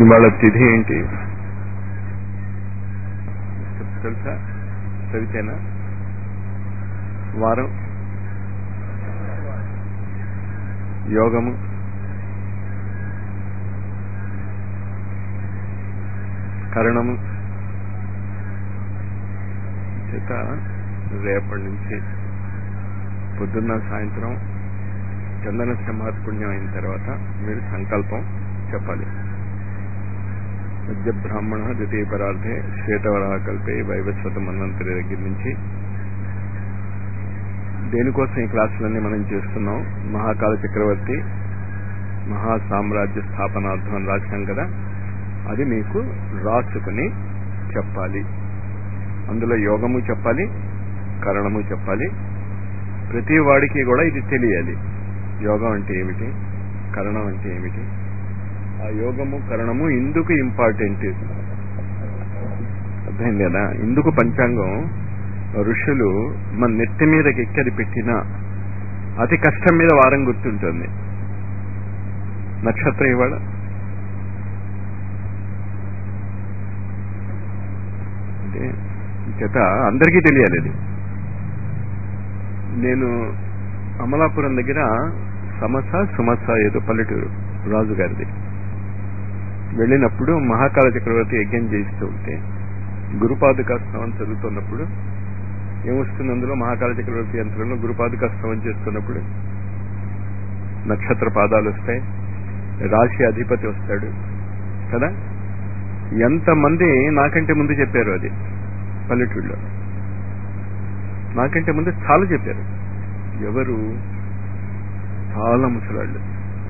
ఇవాళ తిథి ఏంటి తెలుసా చదివితేనా వారం యోగము కరణము చేత రేపటి నుంచి పొద్దున్న సాయంత్రం చందన సింహాత్పుణ్యం అయిన తర్వాత మీరు సంకల్పం చెప్పాలి మధ్య బ్రాహ్మణ ద్వితీయ పరార్థే శ్వేతవరాహ కల్పే వైవస్వత మన్వంతరి దగ్గర నుంచి దేనికోసం ఈ క్లాసులన్నీ మనం చేస్తున్నాం మహాకాల చక్రవర్తి మహా సామ్రాజ్య స్థాపనార్థం అని రాశాం కదా అది మీకు రాసుకుని చెప్పాలి అందులో యోగము చెప్పాలి కరణము చెప్పాలి ప్రతి వాడికి కూడా ఇది తెలియాలి యోగం అంటే ఏమిటి కరణం అంటే ఏమిటి ఆ యోగము కరణము ఇందుకు ఇంపార్టెంట్ అర్థమైంది కదా ఇందుకు పంచాంగం ఋషులు మన నెత్తి మీదకి ఎక్కడి పెట్టిన అతి కష్టం మీద వారం గుర్తుంటుంది నక్షత్రం ఇవాళ అంటే చేత అందరికీ తెలియాలి అది నేను అమలాపురం దగ్గర సమస సుమస ఏదో పల్లెటూరు రాజు గారిది వెళ్ళినప్పుడు మహాకాల చక్రవర్తి యజ్ఞం చేయిస్తూ ఉంటే గురుపాదుక స్తవం చదువుతున్నప్పుడు ఏమొస్తుంది అందులో మహాకాల చక్రవర్తి యంత్రంలో గురుపాదుక స్తవం చేస్తున్నప్పుడు నక్షత్ర పాదాలు వస్తాయి రాశి అధిపతి వస్తాడు కదా ఎంతమంది నాకంటే ముందు చెప్పారు అది పల్లెటూళ్ళలో నాకంటే ముందు చాలా చెప్పారు ఎవరు చాలా ముసలాళ్ళు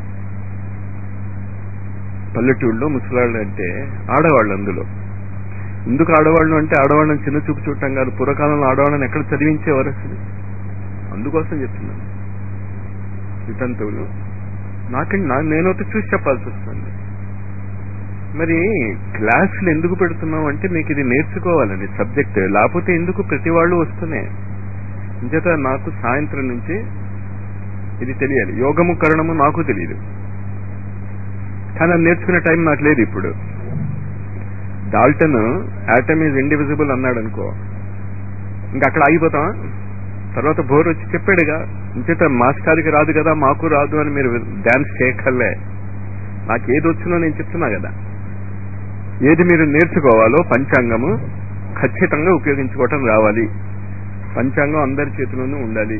పల్లెటూళ్ళలో ముసలాళ్ళు అంటే ఆడవాళ్ళు అందులో ఎందుకు ఆడవాళ్ళు అంటే ఆడవాళ్ళని చిన్న చూపు చూడటం కాదు పూర్వకాలంలో ఆడవాళ్ళని ఎక్కడ చదివించేవారు అసలు అందుకోసం చెప్తున్నాను వితంతువులు నాకంటే నా నేనైతే చూసి చెప్పాల్సి వస్తుంది మరి క్లాసులు ఎందుకు పెడుతున్నాం అంటే మీకు ఇది నేర్చుకోవాలండి సబ్జెక్ట్ లేకపోతే ఎందుకు ప్రతి వాళ్ళు వస్తున్నాయి ఇంచేత నాకు సాయంత్రం నుంచి ఇది తెలియాలి యోగము కరణము నాకు తెలియదు కానీ అది నేర్చుకునే టైం నాకు లేదు ఇప్పుడు డాల్టన్ యాటమ్ ఈజ్ ఇండివిజిబుల్ అన్నాడు అనుకో ఇంకా అక్కడ ఆగిపోతామా తర్వాత బోర్ వచ్చి చెప్పాడుగా ఇంచేత మాస్టర్కి రాదు కదా మాకు రాదు అని మీరు డాన్స్ చేయకల్లే నాకు ఏది వచ్చినో నేను చెప్తున్నా కదా ఏది మీరు నేర్చుకోవాలో పంచాంగము ఖచ్చితంగా ఉపయోగించుకోవటం రావాలి పంచాంగం అందరి చేతిలోనూ ఉండాలి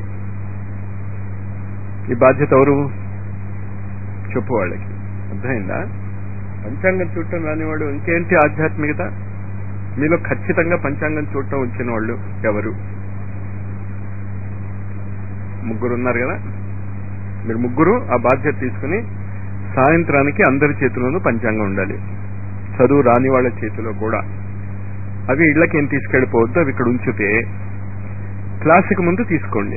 ఈ బాధ్యత ఎవరు చెప్పు వాళ్ళకి అర్థమైందా పంచాంగం చూడటం రానివాడు ఇంకేంటి ఆధ్యాత్మికత మీలో ఖచ్చితంగా పంచాంగం చూడటం వచ్చిన వాళ్ళు ఎవరు ముగ్గురు ఉన్నారు కదా మీరు ముగ్గురు ఆ బాధ్యత తీసుకుని సాయంత్రానికి అందరి చేతిలోనూ పంచాంగం ఉండాలి చదువు రాని వాళ్ళ చేతిలో కూడా అవి ఇళ్లకి ఏం తీసుకెళ్ళిపోవద్దు అవి ఇక్కడ ఉంచితే క్లాసుకి ముందు తీసుకోండి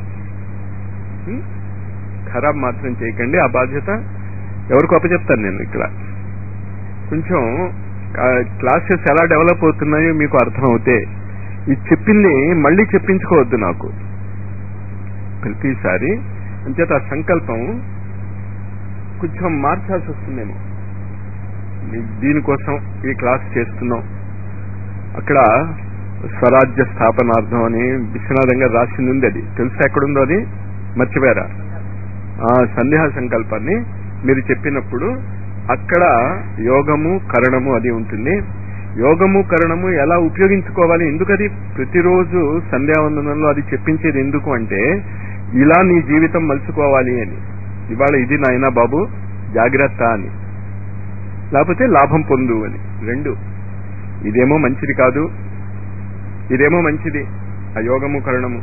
ఖరాబ్ మాత్రం చేయకండి ఆ బాధ్యత ఎవరికి అప్పచెప్తాను నేను ఇక్కడ కొంచెం క్లాసెస్ ఎలా డెవలప్ అవుతున్నాయో మీకు అర్థమవుతే ఇది చెప్పింది మళ్ళీ చెప్పించుకోవద్దు నాకు ప్రతిసారి అంచేత ఆ సంకల్పం కొంచెం మార్చాల్సి వస్తుందేమో దీనికోసం ఈ క్లాస్ చేస్తున్నాం అక్కడ స్వరాజ్య స్థాపనార్థం అని విశ్వనాథం గారు రాసింది ఉంది అది తెలుసా ఎక్కడుందో అది మర్చిపోయారా ఆ సందేహ సంకల్పాన్ని మీరు చెప్పినప్పుడు అక్కడ యోగము కరణము అది ఉంటుంది యోగము కరణము ఎలా ఉపయోగించుకోవాలి ఎందుకది ప్రతిరోజు సంధ్యావందనంలో అది చెప్పించేది ఎందుకు అంటే ఇలా నీ జీవితం మలుచుకోవాలి అని ఇవాళ ఇది నాయనా బాబు జాగ్రత్త అని లేకపోతే లాభం పొందు అని రెండు ఇదేమో మంచిది కాదు ఇదేమో మంచిది ఆ యోగము కరణము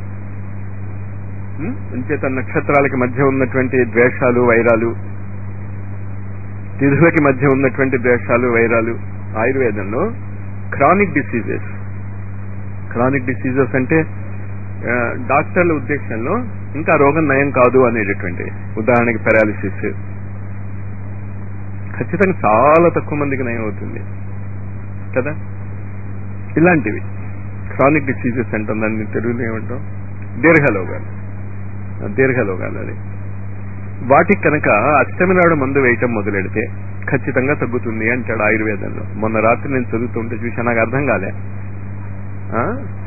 అంచేత నక్షత్రాలకి మధ్య ఉన్నటువంటి ద్వేషాలు వైరాలు తిథులకి మధ్య ఉన్నటువంటి ద్వేషాలు వైరాలు ఆయుర్వేదంలో క్రానిక్ డిసీజెస్ క్రానిక్ డిసీజెస్ అంటే డాక్టర్ల ఉద్దేశంలో ఇంకా రోగం నయం కాదు అనేటటువంటి ఉదాహరణకి పెరాలిసిస్ ఖచ్చితంగా చాలా తక్కువ మందికి నయం అవుతుంది కదా ఇలాంటివి క్రానిక్ డిసీజెస్ అంటాం దాన్ని తెలుగులో ఏమంటాం దీర్ఘలోగాలు దీర్ఘలోగాలు అది వాటికి కనుక అష్టమి నాడు మందు వేయటం మొదలెడితే ఖచ్చితంగా తగ్గుతుంది అంటాడు ఆయుర్వేదంలో మొన్న రాత్రి నేను చదువుతుంటే చూసా నాకు అర్థం కాలే ఆ?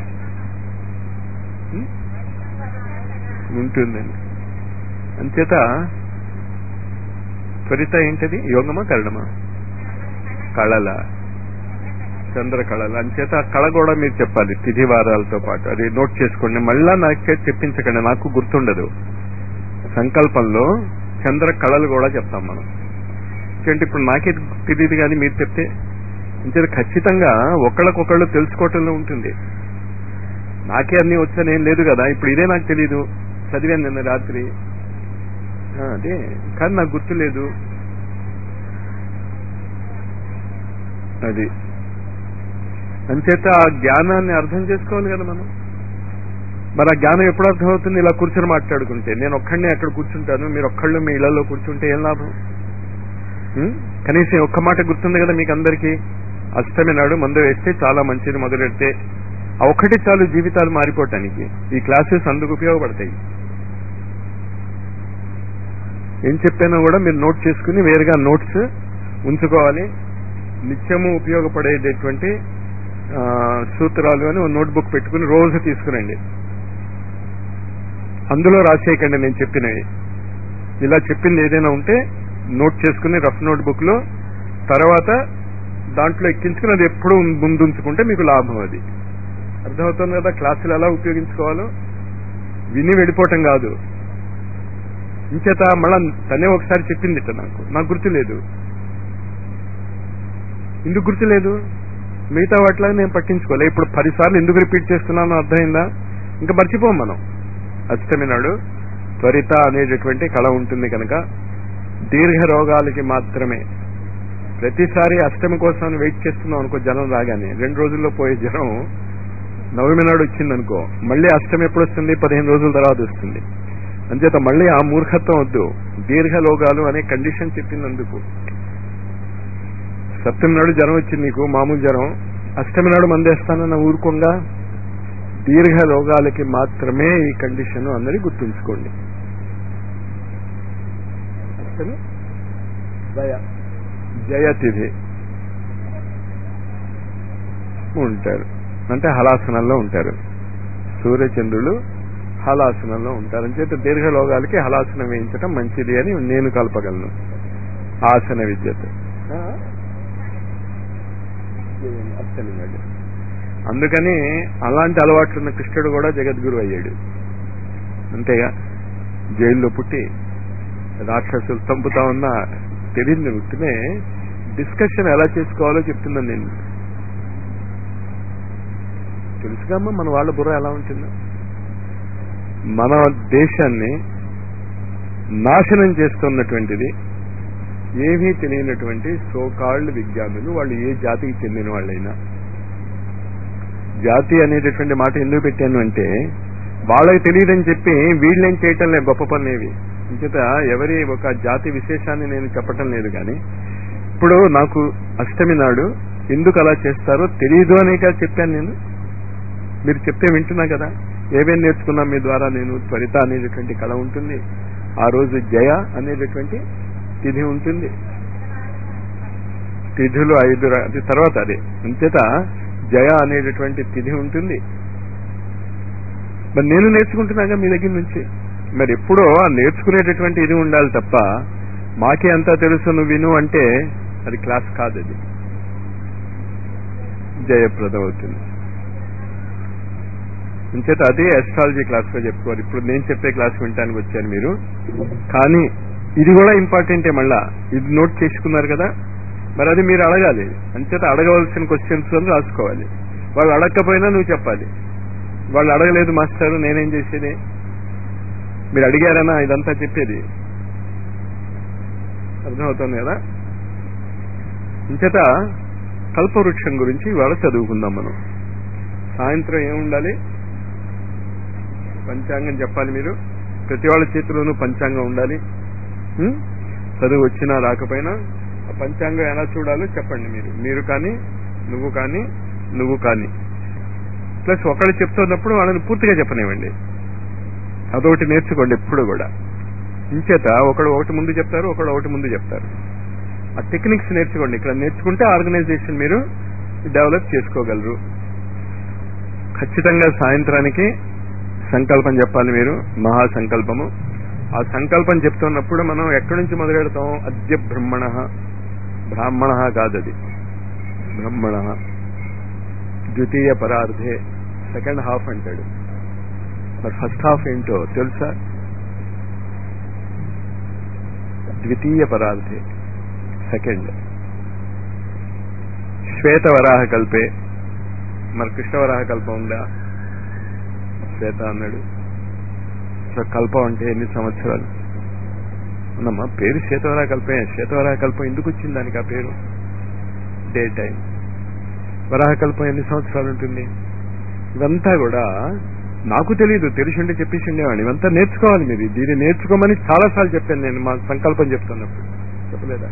ఉం? ఉంటుందండి అంచేత త్వరిత ఏంటది యోగమా కరణమా కళల చంద్ర కళలు అంచేత ఆ కళ కూడా మీరు చెప్పాలి తిథి వారాలతో పాటు అది నోట్ చేసుకోండి మళ్ళా నాకు చేతి చెప్పించకండి నాకు గుర్తుండదు సంకల్పంలో చంద్ర కళలు కూడా చెప్తాం మనం ఎందుకంటే ఇప్పుడు నాకే తెలియదు కానీ మీరు చెప్తే అంచేత ఖచ్చితంగా ఒకళ్ళకొకళ్ళు తెలుసుకోవటంలో ఉంటుంది నాకే అన్ని వచ్చాను ఏం లేదు కదా ఇప్పుడు ఇదే నాకు తెలీదు చదివాను నిన్న రాత్రి ఆ, అదే కానీ నాకు గుర్తులేదు అది అంచేత ఆ జ్ఞానాన్ని అర్థం చేసుకోవాలి కదా మనం మరి ఆ జ్ఞానం ఎప్పుడు అర్థమవుతుంది ఇలా కూర్చొని మాట్లాడుకుంటే నేను ఒక్కడిని అక్కడ కూర్చుంటాను మీరు ఒక్కళ్ళు మీ ఇళ్లలో కూర్చుంటే ఏం లాభం ఉం? కనీసం ఒక్క మాట గుర్తుంది కదా మీకు అందరికీ అష్టమి నాడు మందు వేస్తే చాలా మంచిది మొదలెడితే ఆ ఒక్కటి చాలు జీవితాలు మారిపోవటానికి ఈ క్లాసెస్ అందుకు ఉపయోగపడతాయి ఏం చెప్పానో కూడా మీరు నోట్ చేసుకుని వేరుగా నోట్స్ ఉంచుకోవాలి నిత్యము ఉపయోగపడేటటువంటి ఆ, సూత్రాలు అని నోట్ బుక్ పెట్టుకుని రోజు తీసుకురండి అందులో రాసేయకండి నేను చెప్పినవి ఇలా చెప్పింది ఏదైనా ఉంటే నోట్ చేసుకుని రఫ్ నోట్ బుక్ లో తర్వాత దాంట్లో ఎక్కించుకుని అది ఎప్పుడు ముందుంచుకుంటే మీకు లాభం అది అర్థమవుతుంది కదా క్లాసులు ఎలా ఉపయోగించుకోవాలో విని వెళ్ళిపోవటం కాదు ఇంచేత మళ్ళా తనే ఒకసారి చెప్పింది ఇట్ట నాకు నాకు గుర్తులేదు ఎందుకు గుర్తులేదు మిగతా వాటిలో నేను పట్టించుకోలే ఇప్పుడు పదిసార్లు ఎందుకు రిపీట్ చేస్తున్నానో అర్థమైందా ఇంకా మర్చిపోం మనం అష్టమి నాడు త్వరిత అనేటటువంటి కళ ఉంటుంది కనుక దీర్ఘ రోగాలకి మాత్రమే ప్రతిసారి అష్టమి కోసం వెయిట్ చేస్తున్నాం అనుకో జనం రాగానే రెండు రోజుల్లో పోయే జనం నవమి నాడు వచ్చిందనుకో మళ్ళీ అష్టమి ఎప్పుడు వస్తుంది పదిహేను రోజుల తర్వాత వస్తుంది అంచేత మళ్ళీ ఆ మూర్ఖత్వం వద్దు దీర్ఘ రోగాలు అనే కండిషన్ చెప్పినందుకు సప్తమి నాడు జ్వరం వచ్చింది నీకు మామూలు జ్వరం అష్టమి నాడు మందేస్తానన్న ఊరుకోంగా దీర్ఘ రోగాలకి మాత్రమే ఈ కండిషన్ అందరి గుర్తుంచుకోండి అష్టమి జయ జయతిథి ఉంటారు అంటే హలాసనంలో ఉంటారు సూర్యచంద్రులు హలాసనంలో ఉంటారు అంచేత దీర్ఘ రోగాలకి హలాసనం వేయించడం మంచిది అని నేను కలపగలను ఆసన విద్యతో అర్థమైందండి అందుకని అలాంటి అలవాట్లున్న కృష్ణుడు కూడా జగద్గురు అయ్యాడు అంతేగా జైల్లో పుట్టి రాక్షసులు చంపుతా ఉన్నా తెలియదు ఉట్టినే డిస్కషన్ ఎలా చేసుకోవాలో చెప్తున్నాను నేను తెలుసుగా అమ్మా మన వాళ్ళ బుర్ర ఎలా ఉంటుందో మన దేశాన్ని నాశనం చేస్తున్నటువంటిది ఏమీ తెలియనటువంటి సోకాళ్ళు విజ్ఞానులు వాళ్ళు ఏ జాతికి చెందిన వాళ్ళైనా జాతి అనేటటువంటి మాట ఎందుకు పెట్టాను అంటే వాళ్ళకి తెలియదని చెప్పి వీళ్ళేం చేయటం లేదు గొప్ప పనులేవి ఇంచేత ఎవరి ఒక జాతి విశేషాన్ని నేను చెప్పటం లేదు కానీ ఇప్పుడు నాకు అష్టమి నాడు ఎందుకు అలా చేస్తారో తెలియదు అనేక చెప్పాను నేను మీరు చెప్తే వింటున్నా కదా ఏమేం నేర్చుకున్నా మీ ద్వారా నేను త్వరిత అనేటటువంటి కళ ఉంటుంది ఆ రోజు జయ అనేటటువంటి తిథి ఉంటుంది తిథులు ఐదు ర- అది తర్వాత అదే అంచేత జయ అనేటటువంటి తిథి ఉంటుంది మరి నేను నేర్చుకుంటున్నాగా మీ దగ్గర నుంచి మరి ఎప్పుడో ఆ నేర్చుకునేటటువంటి ఇది ఉండాలి తప్ప మాకే అంతా తెలుసు నువ్వు విను అంటే అది క్లాస్ కాదు అది జయప్రదం అవుతుంది అంచేత అదే అస్ట్రాలజీ క్లాస్ లో చెప్పుకోవాలి ఇప్పుడు నేను చెప్పే క్లాస్ వినటానికి వచ్చాను మీరు కానీ ఇది కూడా ఇంపార్టెంటే మళ్ళా ఇది నోట్ చేసుకున్నారు కదా మరి అది మీరు అడగాలి అంచేత అడగవలసిన క్వశ్చన్స్ అని రాసుకోవాలి వాళ్ళు అడగకపోయినా నువ్వు చెప్పాలి వాళ్ళు అడగలేదు మాస్టారు నేనేం చేసేది మీరు అడిగారనా ఇదంతా చెప్పేది అర్థమవుతుంది కదా ఇంచేత కల్పవృక్షం గురించి ఇవాళ చదువుకుందాం మనం సాయంత్రం ఏముండాలి పంచాంగం చెప్పాలి మీరు ప్రతి వాళ్ళ చేతిలోనూ పంచాంగం ఉండాలి ఉం? చదువు వచ్చినా రాకపోయినా ఆ పంచాంగం ఎలా చూడాలో చెప్పండి మీరు మీరు కానీ నువ్వు కానీ నువ్వు కానీ ప్లస్ ఒకళ్ళు చెప్తున్నప్పుడు వాళ్ళని పూర్తిగా చెప్పనివ్వండి అదొకటి నేర్చుకోండి ఎప్పుడు కూడా ఇంచేత ఒకడు ఒకటి ముందు చెప్తారు ఒకడు ఒకటి ముందు చెప్తారు ఆ టెక్నిక్స్ నేర్చుకోండి ఇక్కడ నేర్చుకుంటే ఆర్గనైజేషన్ మీరు డెవలప్ చేసుకోగలరు ఖచ్చితంగా సాయంత్రానికి సంకల్పం చెప్పాలి మీరు మహాసంకల్పము ఆ సంకల్పం చెప్తున్నప్పుడు మనం ఎక్కడి నుంచి మొదలెడతాం అద్య బ్రహ్మణ బ్రాహ్మణ కాదది బ్రహ్మణ ద్వితీయ పరార్థే సెకండ్ హాఫ్ అంటాడు మరి ఫస్ట్ హాఫ్ ఏంటో తెలుసా ద్వితీయ పరార్థే సెకండ్ శ్వేతవరాహ కల్పే మరి కృష్ణవరాహ కల్పం ఉందా శ్వేత అన్నాడు అసలు కల్పం అంటే ఎన్ని సంవత్సరాలు ఉన్నమ్మా పేరు శ్వేతవరాహ కల్పే శ్వేతవరాహ కల్పం ఎందుకు వచ్చింది దానికి ఆ పేరు డే టైం వరాహ కల్పం ఎన్ని సంవత్సరాలు ఉంటుంది ఇదంతా కూడా నాకు తెలియదు తెలిసిండే చెప్పేసి ఉండేవాడిని ఇవంతా నేర్చుకోవాలి మీరు దీన్ని నేర్చుకోమని చాలాసార్లు చెప్పాను నేను మా సంకల్పం చెప్తున్నప్పుడు చెప్పలేదా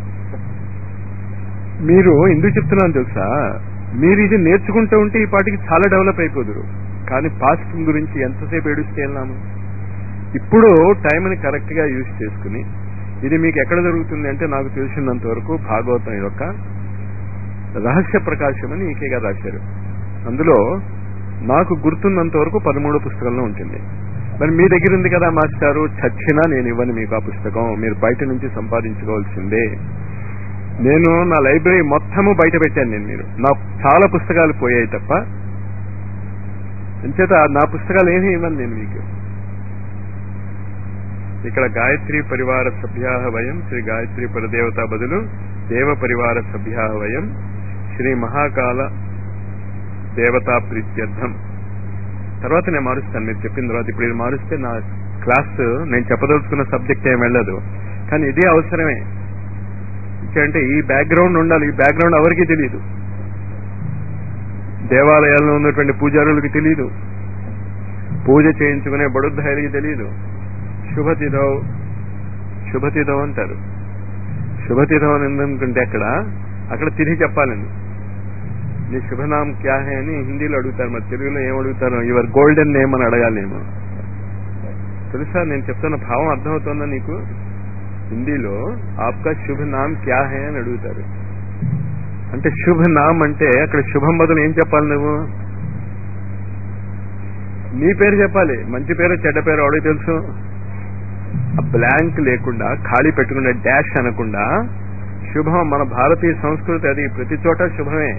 మీరు ఎందుకు చెప్తున్నాను తెలుసా మీరు ఇది నేర్చుకుంటూ ఉంటే ఈ పాటికి చాలా డెవలప్ అయిపోదురు కానీ పాస్ట్ గురించి ఎంతసేపు ఏడుస్తే వెళ్ళాము ఇప్పుడు టైంని కరెక్ట్ గా యూజ్ చేసుకుని ఇది మీకు ఎక్కడ జరుగుతుంది అంటే నాకు తెలిసినంత వరకు భాగవతం యొక్క రహస్య ప్రకాశం అని ఈకే గారు రాశారు అందులో నాకు గుర్తున్నంత వరకు పదమూడు పుస్తకంలో ఉంటుంది మరి మీ దగ్గర ఉంది కదా మాస్టారు చచ్చినా నేను ఇవ్వను మీకు ఆ పుస్తకం మీరు బయట నుంచి సంపాదించుకోవాల్సిందే నేను నా లైబ్రరీ మొత్తము బయట పెట్టాను నేను మీరు నా చాలా పుస్తకాలు పోయాయి తప్ప అంచేత నా పుస్తకాలు ఏమీ ఇవ్వను నేను మీకు ఇక్కడ గాయత్రి పరివార సభ్యా వయం శ్రీ గాయత్రి పరదేవత బదులు దేవ పరివార సభ్యా వయం శ్రీ మహాకాల దేవతా ప్రీత్యర్థం తర్వాత నేను మారుస్తాను మీరు చెప్పిన తర్వాత ఇప్పుడు ఇది మారుస్తే నా క్లాస్ నేను చెప్పదలుచుకున్న సబ్జెక్ట్ ఏం వెళ్ళదు కానీ ఇదే అవసరమే అంటే ఈ బ్యాక్గ్రౌండ్ ఉండాలి ఈ బ్యాక్గ్రౌండ్ ఎవరికి తెలియదు దేవాలయాల్లో ఉన్నటువంటి పూజారులకి తెలియదు పూజ చేయించుకునే బడుద్ధాయిలకి తెలియదు శుభతిథౌ శుభతిథం అంటారు శుభతిథం అని ఎందుకంటే అక్కడ అక్కడ తిరిగి చెప్పాలండి నీ శుభనాం క్యా హే అని హిందీలో అడుగుతారు మరి తెలుగులో ఏం అడుగుతారు యువర్ గోల్డెన్ నేమ్ అని అడగాలేమో తెలుసా నేను చెప్తున్న భావం అర్థమవుతుందా నీకు హిందీలో ఆప్కా శుభ నామ్ క్యా హే అని అడుగుతారు అంటే శుభ నామ్ అంటే అక్కడ శుభం బదులు ఏం చెప్పాలి నువ్వు నీ పేరు చెప్పాలి మంచి పేరు చెడ్డ పేరు ఎవడికి తెలుసు ఆ బ్లాంక్ లేకుండా ఖాళీ పెట్టుకునే డాష్ అనకుండా శుభం మన భారతీయ సంస్కృతి అది ప్రతి చోట శుభమే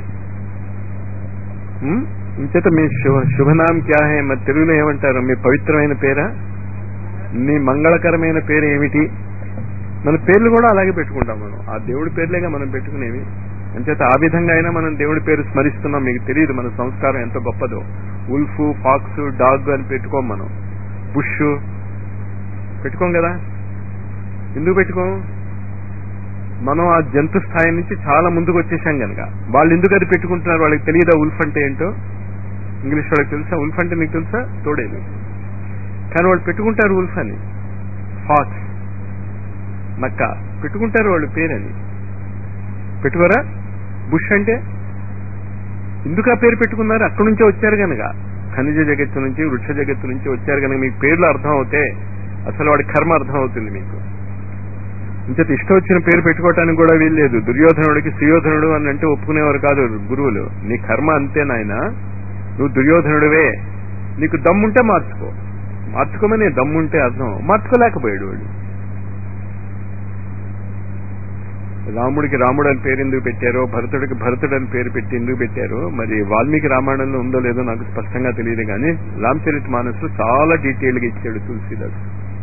ఇంచేత మీ శుభ శుభనాం క్యా హే మరి తెలుగులో ఏమంటారు మీ పవిత్రమైన పేరా నీ మంగళకరమైన పేరు ఏమిటి మన పేర్లు కూడా అలాగే పెట్టుకుంటాం మనం ఆ దేవుడి పేర్లేగా మనం పెట్టుకునేవి అంచేత ఆ విధంగా అయినా మనం దేవుడి పేరు స్మరిస్తున్నాం మీకు తెలియదు మన సంస్కారం ఎంత గొప్పదో ఉల్ఫ్ ఫాక్స్ డాగ్ అని పెట్టుకోం మనం బుష్ పెట్టుకోం కదా ఎందుకు పెట్టుకోం మనం ఆ జంతు స్థాయి నుంచి చాలా ముందుకు వచ్చేసాం కనుక వాళ్ళు ఎందుకు అది పెట్టుకుంటున్నారు వాళ్ళకి తెలియదా ఉల్ఫ్ అంటే ఏంటో ఇంగ్లీష్ వాళ్ళకి తెలుసా ఉల్ఫ్ అంటే నీకు తెలుసా తోడేది కానీ వాళ్ళు పెట్టుకుంటారు ఉల్ఫ్ అని ఫాక్స్ నక్క పెట్టుకుంటారు వాళ్ళు పేరని పెట్టుకోరా బుష్ అంటే ఎందుకు ఆ పేరు పెట్టుకున్నారు అక్కడి నుంచే వచ్చారు కనుక ఖనిజ జగత్తు నుంచి వృక్ష జగత్తు నుంచి వచ్చారు కనుక మీకు పేర్లు అర్థం అవుతే అసలు వాడి కర్మ అర్థం అవుతుంది మీకు ఇంచేత ఇష్టం వచ్చిన పేరు పెట్టుకోవటానికి కూడా వీల్లేదు దుర్యోధనుడికి సుయోధనుడు అని అంటే ఒప్పుకునేవారు కాదు గురువులు నీ కర్మ అంతే నాయన నువ్వు దుర్యోధనుడివే నీకు దమ్ముంటే మార్చుకో మార్చుకోమని దమ్ముంటే అర్థం మార్చుకోలేకపోయాడు వాడు రాముడికి రాముడు అని పేరు ఎందుకు పెట్టారో భరతుడికి భరతుడు అని పేరు పెట్టి ఎందుకు పెట్టారో మరి వాల్మీకి రామాయణంలో ఉందో లేదో నాకు స్పష్టంగా తెలియదు కానీ రామచరిత్ మానస్ చాలా డీటెయిల్ గా ఇచ్చాడు తులసిదాస్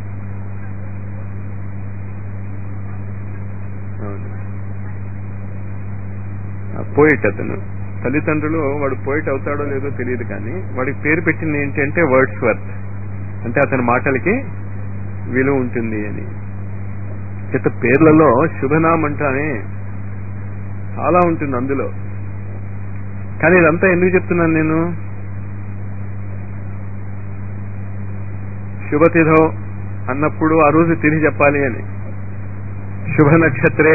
పోయిట్ అతను తల్లిదండ్రులు వాడు పోయిట్ అవుతాడో లేదో తెలియదు కానీ వాడికి పేరు పెట్టింది ఏంటంటే వర్డ్స్ వర్త్ అంటే అతని మాటలకి విలువ ఉంటుంది అని చేత పేర్లలో శుభనామం అంటానే చాలా ఉంటుంది అందులో కానీ ఇదంతా ఎందుకు చెప్తున్నాను నేను శుభతిథం అన్నప్పుడు ఆ రోజు తిరిగి చెప్పాలి అని శుభ నక్షత్రే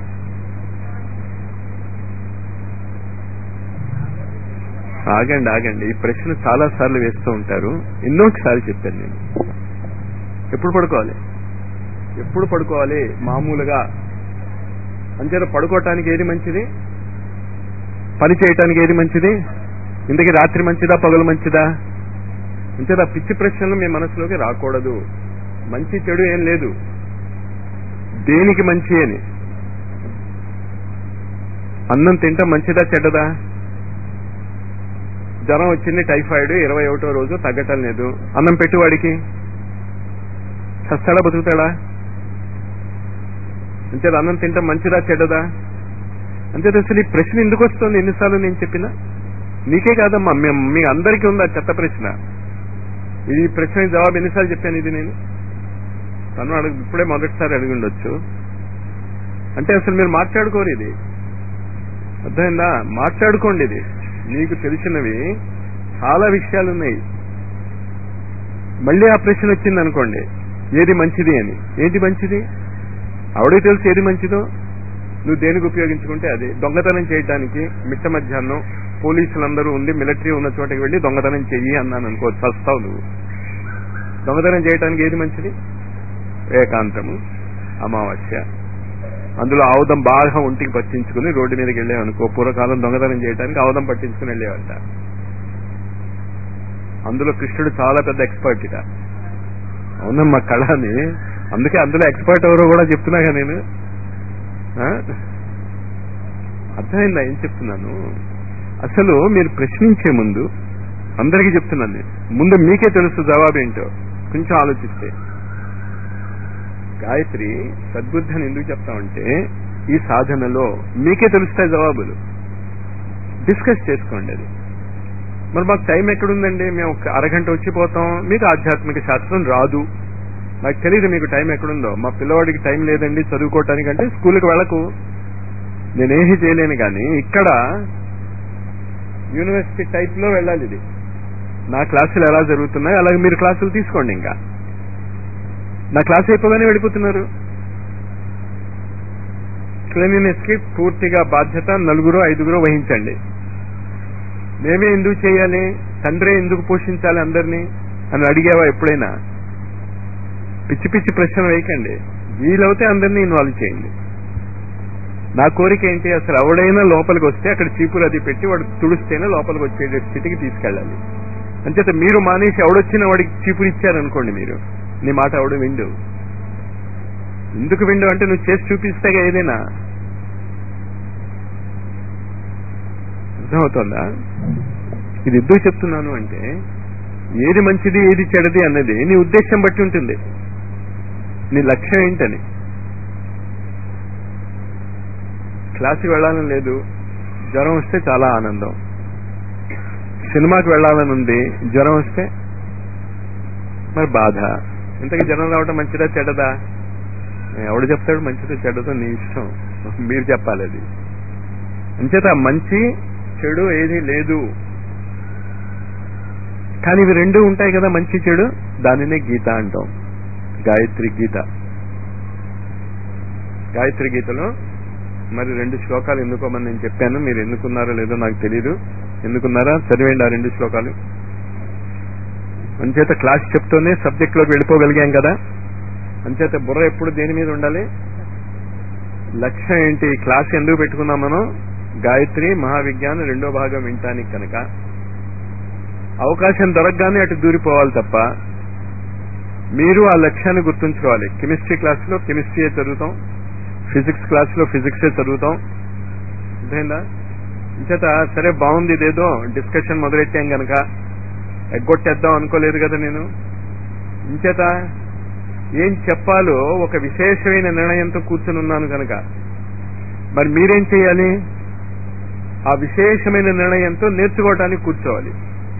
ఆగండి ఆగండి ఈ ప్రశ్న చాలా సార్లు వేస్తూ ఉంటారు ఎన్నోసార్లు చెప్పాను నేను ఎప్పుడు పడుకోవాలి ఎప్పుడు పడుకోవాలి మామూలుగా అంచేత పడుకోవటానికి ఏది మంచిది పని చేయటానికి ఏది మంచిది ఇంతకీ రాత్రి మంచిదా పగలు మంచిదా అంచేత పిచ్చి ప్రశ్నలు మీ మనసులోకి రాకూడదు మంచి చెడు ఏం లేదు దేనికి మంచి అని అన్నం తింటాం మంచిదా చెడ్డదా జ్వరం వచ్చింది టైఫాయిడ్ ఇరవై ఒకటో రోజు తగ్గటం లేదు అన్నం పెట్టువాడికి చస్తాడా బతుకుతాడా అంచేది అన్నం తింటాం మంచిదా చెడ్డదా అంచేది అసలు ఈ ప్రశ్న ఎందుకు వస్తుంది ఎన్నిసార్లు నేను చెప్పినా నీకే కాదమ్మా మీ- మీ అందరికీ ఉందా చెత్త ప్రశ్న ఈ ప్రశ్న జవాబు ఎన్నిసార్లు చెప్పాను ఇది నేను తను అడుగు ఇప్పుడే మొదటిసారి అడిగి ఉండొచ్చు అంటే అసలు మీరు మాట్లాడుకోరు ఇది అర్థమైందా మాట్లాడుకోండి ఇది మీకు తెలిసినవి చాలా విషయాలు ఉన్నాయి మళ్ళీ ఆ ప్రశ్న వచ్చింది అనుకోండి ఏది మంచిది అని ఏంటి మంచిది ఆవిడకి తెలుసు ఏది మంచిదో నువ్వు దేనికి ఉపయోగించుకుంటే అది దొంగతనం చేయడానికి మిట్ట మధ్యాహ్నం పోలీసులందరూ ఉండి మిలిటరీ ఉన్న చోటకి వెళ్ళి దొంగతనం చెయ్యి అన్నాను అనుకో చస్తావు నువ్వు దొంగతనం చేయడానికి ఏది మంచిది ఏకాంతము అమావాస్య అందులో ఆవుదం బాగా ఒంటికి పట్టించుకుని రోడ్డు మీదకి వెళ్ళామనుకో పూర్వకాలం దొంగతనం చేయడానికి ఆవుదం పట్టించుకుని వెళ్ళేవాట అందులో కృష్ణుడు చాలా పెద్ద ఎక్స్పర్ట్ ఇట అవునమ్మా కళని అందుకే అందులో ఎక్స్పర్ట్ ఎవరో కూడా చెప్తున్నాగా నేను ఆ? అర్థమైందా ఏం చెప్తున్నాను అసలు మీరు ప్రశ్నించే ముందు అందరికీ చెప్తున్నాను నేను ముందు మీకే తెలుసు జవాబు ఏంటో కొంచెం ఆలోచిస్తే గాయత్రి సద్బుద్ధి అని ఎందుకు చెప్తామంటే ఈ సాధనలో మీకే తెలుస్తాయి జవాబులు డిస్కస్ చేసుకోండి అది మరి మాకు టైం ఎక్కడుందండి మేము ఒక అరగంట వచ్చిపోతాం మీకు ఆధ్యాత్మిక శాస్త్రం రాదు నాకు తెలియదు మీకు టైం ఎక్కడుందో మా పిల్లవాడికి టైం లేదండి చదువుకోవటానికి అంటే స్కూల్కి వెళ్ళకు నేనేమీ చేయలేను కానీ ఇక్కడ యూనివర్సిటీ టైప్ లో వెళ్ళాలి ఇది నా క్లాసులు ఎలా జరుగుతున్నాయి అలాగే మీరు క్లాసులు తీసుకోండి ఇంకా నా క్లాస్ అయిపోగానే వెళ్ళిపోతున్నారు క్లీనినెస్ కి పూర్తిగా బాధ్యత నలుగురు ఐదుగురు వహించండి మేమే ఎందుకు చేయాలి తండ్రే ఎందుకు పోషించాలి అందరినీ అని అడిగావా ఎప్పుడైనా పిచ్చి పిచ్చి ప్రశ్న వేయకండి వీలవుతే అందరినీ ఇన్వాల్వ్ చేయండి నా కోరిక ఏంటి అసలు ఎవడైనా లోపలికి వస్తే అక్కడ చీపురు అది పెట్టి వాడు తుడిస్తేనే లోపలికి వచ్చే స్థితికి తీసుకెళ్ళాలి అంచేత మీరు మానేసి ఎవడొచ్చినా వాడికి చీపురు ఇచ్చారనుకోండి మీరు నీ మాట ఎవడు విండు ఎందుకు విండు అంటే నువ్వు చేసి చూపిస్తేగా ఏదైనా అర్థమవుతోందా ఇది ఎందుకు చెప్తున్నాను అంటే ఏది మంచిది ఏది చెడది అన్నది నీ ఉద్దేశం బట్టి ఉంటుంది నీ లక్ష్యం ఏంటని క్లాసుకి వెళ్ళాలని లేదు జ్వరం వస్తే చాలా ఆనందం సినిమాకి వెళ్ళాలని ఉంది జ్వరం వస్తే మరి బాధ ఇంతకీ జ్వరం రావటం మంచిదా చెడ్డదా ఎవడు చెప్తాడు మంచిదో చెడ్డదో నీ ఇష్టం మీరు చెప్పాలి అది అంచేత మంచి చెడు ఏది లేదు కానీ ఇవి రెండు ఉంటాయి కదా మంచి చెడు దానినే గీత అంటాం గాయత్రి గీత గాయత్రి గీతలో మరి రెండు శ్లోకాలు ఎందుకోమని నేను చెప్పాను మీరు ఎందుకున్నారో లేదో నాకు తెలియదు ఎందుకున్నారా చదివేయండి ఆ రెండు శ్లోకాలు అంచేత క్లాస్ చెప్తూనే సబ్జెక్ట్ లోకి వెళ్ళిపోగలిగాం కదా అంచేత బుర్ర ఎప్పుడు దేని మీద ఉండాలి లక్ష్యం ఏంటి ఈ క్లాస్ ఎందుకు పెట్టుకున్నాం మనం గాయత్రి మహావిజ్ఞానం రెండో భాగం వినటానికి కనుక అవకాశం దొరకగానే అటు దూరిపోవాలి తప్ప మీరు ఆ లక్ష్యాన్ని గుర్తుంచుకోవాలి కెమిస్ట్రీ క్లాసులో కెమిస్ట్రీయే చదువుతాం ఫిజిక్స్ క్లాసులో ఫిజిక్సే చదువుతాం అర్థమైందా ఇంచేత సరే బాగుంది ఇదేదో డిస్కషన్ మొదలెట్టాం గనక ఎగ్గొట్టేద్దాం అనుకోలేదు కదా నేను ఇంచేత ఏం చెప్పాలో ఒక విశేషమైన నిర్ణయంతో కూర్చుని ఉన్నాను కనుక మరి మీరేం చేయాలి ఆ విశేషమైన నిర్ణయంతో నేర్చుకోవటానికి కూర్చోవాలి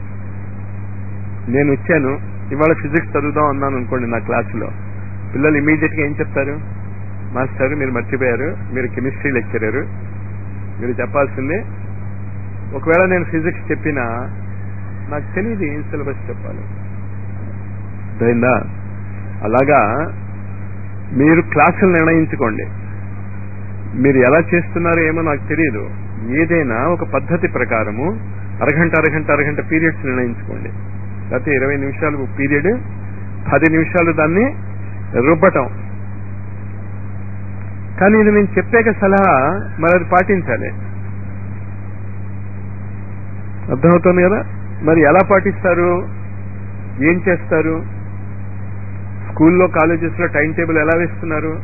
నేను వచ్చాను ఇవాళ ఫిజిక్స్ చదువుదాం అన్నాను అనుకోండి నా క్లాసులో పిల్లలు ఇమీడియట్ గా ఏం చెప్తారు మాస్టర్ మీరు మర్చిపోయారు మీరు కెమిస్ట్రీ లెక్చరర్ మీరు చెప్పాల్సిందే ఒకవేళ నేను ఫిజిక్స్ చెప్పినా నాకు తెలియదు ఏం సిలబస్ చెప్పాలి అయిందా అలాగా మీరు క్లాసులు నిర్ణయించుకోండి మీరు ఎలా చేస్తున్నారో ఏమో నాకు తెలియదు ఏదైనా ఒక పద్ధతి ప్రకారము అరగంట అరగంట అరగంట పీరియడ్స్ నిర్ణయించుకోండి లేకపోతే ఇరవై నిమిషాలు పీరియడ్ పది నిమిషాలు దాన్ని రుబ్బటం కానీ ఇది నేను చెప్పాక సలహా మరి అది పాటించాలి అర్థమవుతుంది కదా మరి ఎలా పాటిస్తారు ఏం చేస్తారు స్కూల్లో కాలేజెస్లో టైం టేబుల్ ఎలా వేస్తున్నారు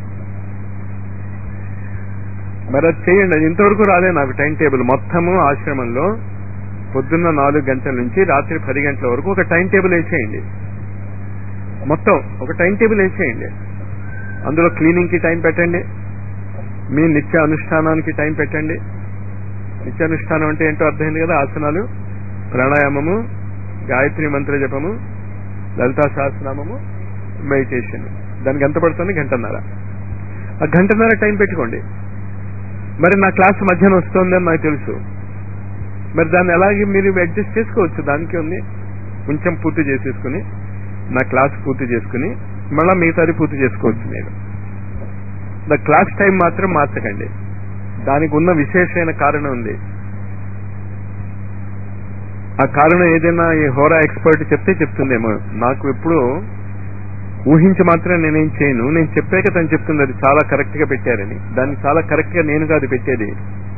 మరి అది చేయండి అది ఇంతవరకు రాలే నాకు టైం టేబుల్ మొత్తము ఆశ్రమంలో పొద్దున్న నాలుగు గంటల నుంచి రాత్రి పది గంటల వరకు ఒక టైం టేబుల్ వేసేయండి మొత్తం ఒక టైం టేబుల్ వేసేయండి అందులో క్లీనింగ్ కి టైం పెట్టండి మీ నిత్య అనుష్ఠానానికి టైం పెట్టండి నిత్య అనుష్ఠానం అంటే ఏంటో అర్థమైంది కదా ఆసనాలు ప్రాణాయామము గాయత్రి మంత్ర జపము లలితా సహస్రనామము మెడిటేషన్ దానికి ఎంత పడుతుంది గంటన్నర ఆ గంటన్నర టైం పెట్టుకోండి మరి నా క్లాస్ మధ్యాహ్నం వస్తుందని నాకు తెలుసు మరి దాన్ని అలాగే మీరు అడ్జస్ట్ చేసుకోవచ్చు దానికి ఉంది కొంచెం పూర్తి చేసేసుకుని నా క్లాస్ పూర్తి చేసుకుని మళ్ళా మిగతాది పూర్తి చేసుకోవచ్చు మీరు ద క్లాస్ టైం మాత్రం మార్చకండి దానికి ఉన్న విశేషమైన కారణం ఉంది ఆ కారణం ఏదైనా ఈ హోరా ఎక్స్పర్ట్ చెప్తే చెప్తుందేమో నాకు ఎప్పుడు ఊహించి మాత్రం నేనేం చేయను నేను చెప్పాక తను చెప్తుంది అది చాలా కరెక్ట్ గా పెట్టారని దాన్ని చాలా కరెక్ట్ గా నేను కాదు పెట్టేది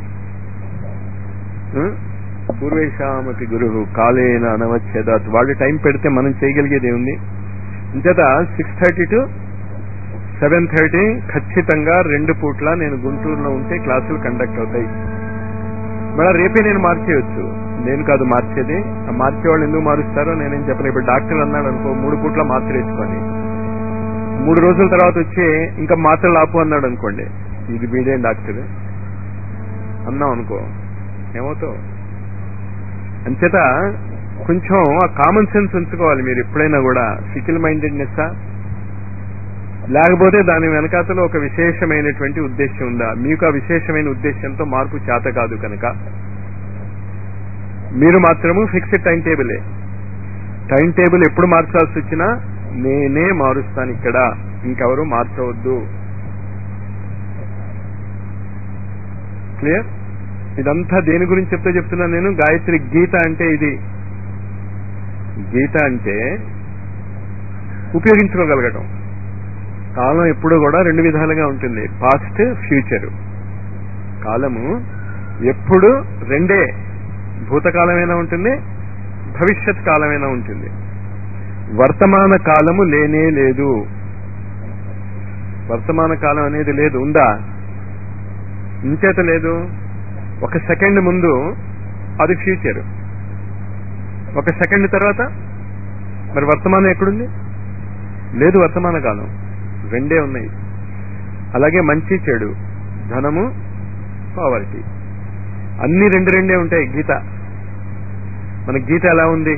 పూర్వేశామపి గురు కాలేన అనవచ్చేదాత్ వాళ్ళు టైం పెడితే మనం చేయగలిగేది ఏముంది ఇంచేత six thirty to seven thirty ఖచ్చితంగా రెండు పూట్ల నేను గుంటూరులో ఉంటే క్లాసులు కండక్ట్ అవుతాయి మళ్ళీ రేపే నేను మార్చేయచ్చు నేను కాదు మార్చేది ఆ మార్చేవాళ్ళు ఎందుకు మారుస్తారో నేనేం చెప్పలేదు ఇప్పుడు డాక్టర్ అన్నాడు అనుకో మూడు పూట్ల మాత్ర వేసుకొని మూడు రోజుల తర్వాత వచ్చి ఇంకా మాత్రలు ఆపు అన్నాడు అనుకోండి ఇది వీడేం డాక్టర్ అన్నాం అనుకో ఏమవుతావు అంచేత కొంచెం ఆ కామన్ సెన్స్ ఉంచుకోవాలి మీరు ఎప్పుడైనా కూడా ఫికిల్ మైండెడ్నెస్ లేకపోతే దాని వెనకాతలో ఒక విశేషమైనటువంటి ఉద్దేశం ఉందా మీకు ఆ విశేషమైన ఉద్దేశంతో మార్పు చేత కాదు కనుక మీరు మాత్రము ఫిక్స్డ్ టైం టేబులే టైం టేబుల్ ఎప్పుడు మార్చాల్సి వచ్చినా నేనే మారుస్తాను ఇక్కడ ఇంకెవరు మార్చవద్దు క్లియర్ ఇదంతా దేని గురించి చెప్తే చెప్తున్నా నేను గాయత్రి గీత అంటే ఇది గీత అంటే ఉపయోగించుకోగలగటం కాలం ఎప్పుడు కూడా రెండు విధాలుగా ఉంటుంది పాస్ట్ ఫ్యూచర్ కాలము ఎప్పుడు రెండే భూతకాలమైనా ఉంటుంది భవిష్యత్ కాలమైనా ఉంటుంది వర్తమాన కాలము లేనే లేదు వర్తమాన కాలం అనేది లేదు ఉందా ఇంచేత లేదు ఒక సెకండ్ ముందు అది ఫ్యూచర్ ఒక సెకండ్ తర్వాత మరి వర్తమానం ఎక్కడుంది లేదు వర్తమాన కాలం రెండే ఉన్నాయి అలాగే మంచి చెడు ధనము పావర్టీ అన్ని రెండు రెండే ఉంటాయి గీత మన గీత ఎలా ఉంది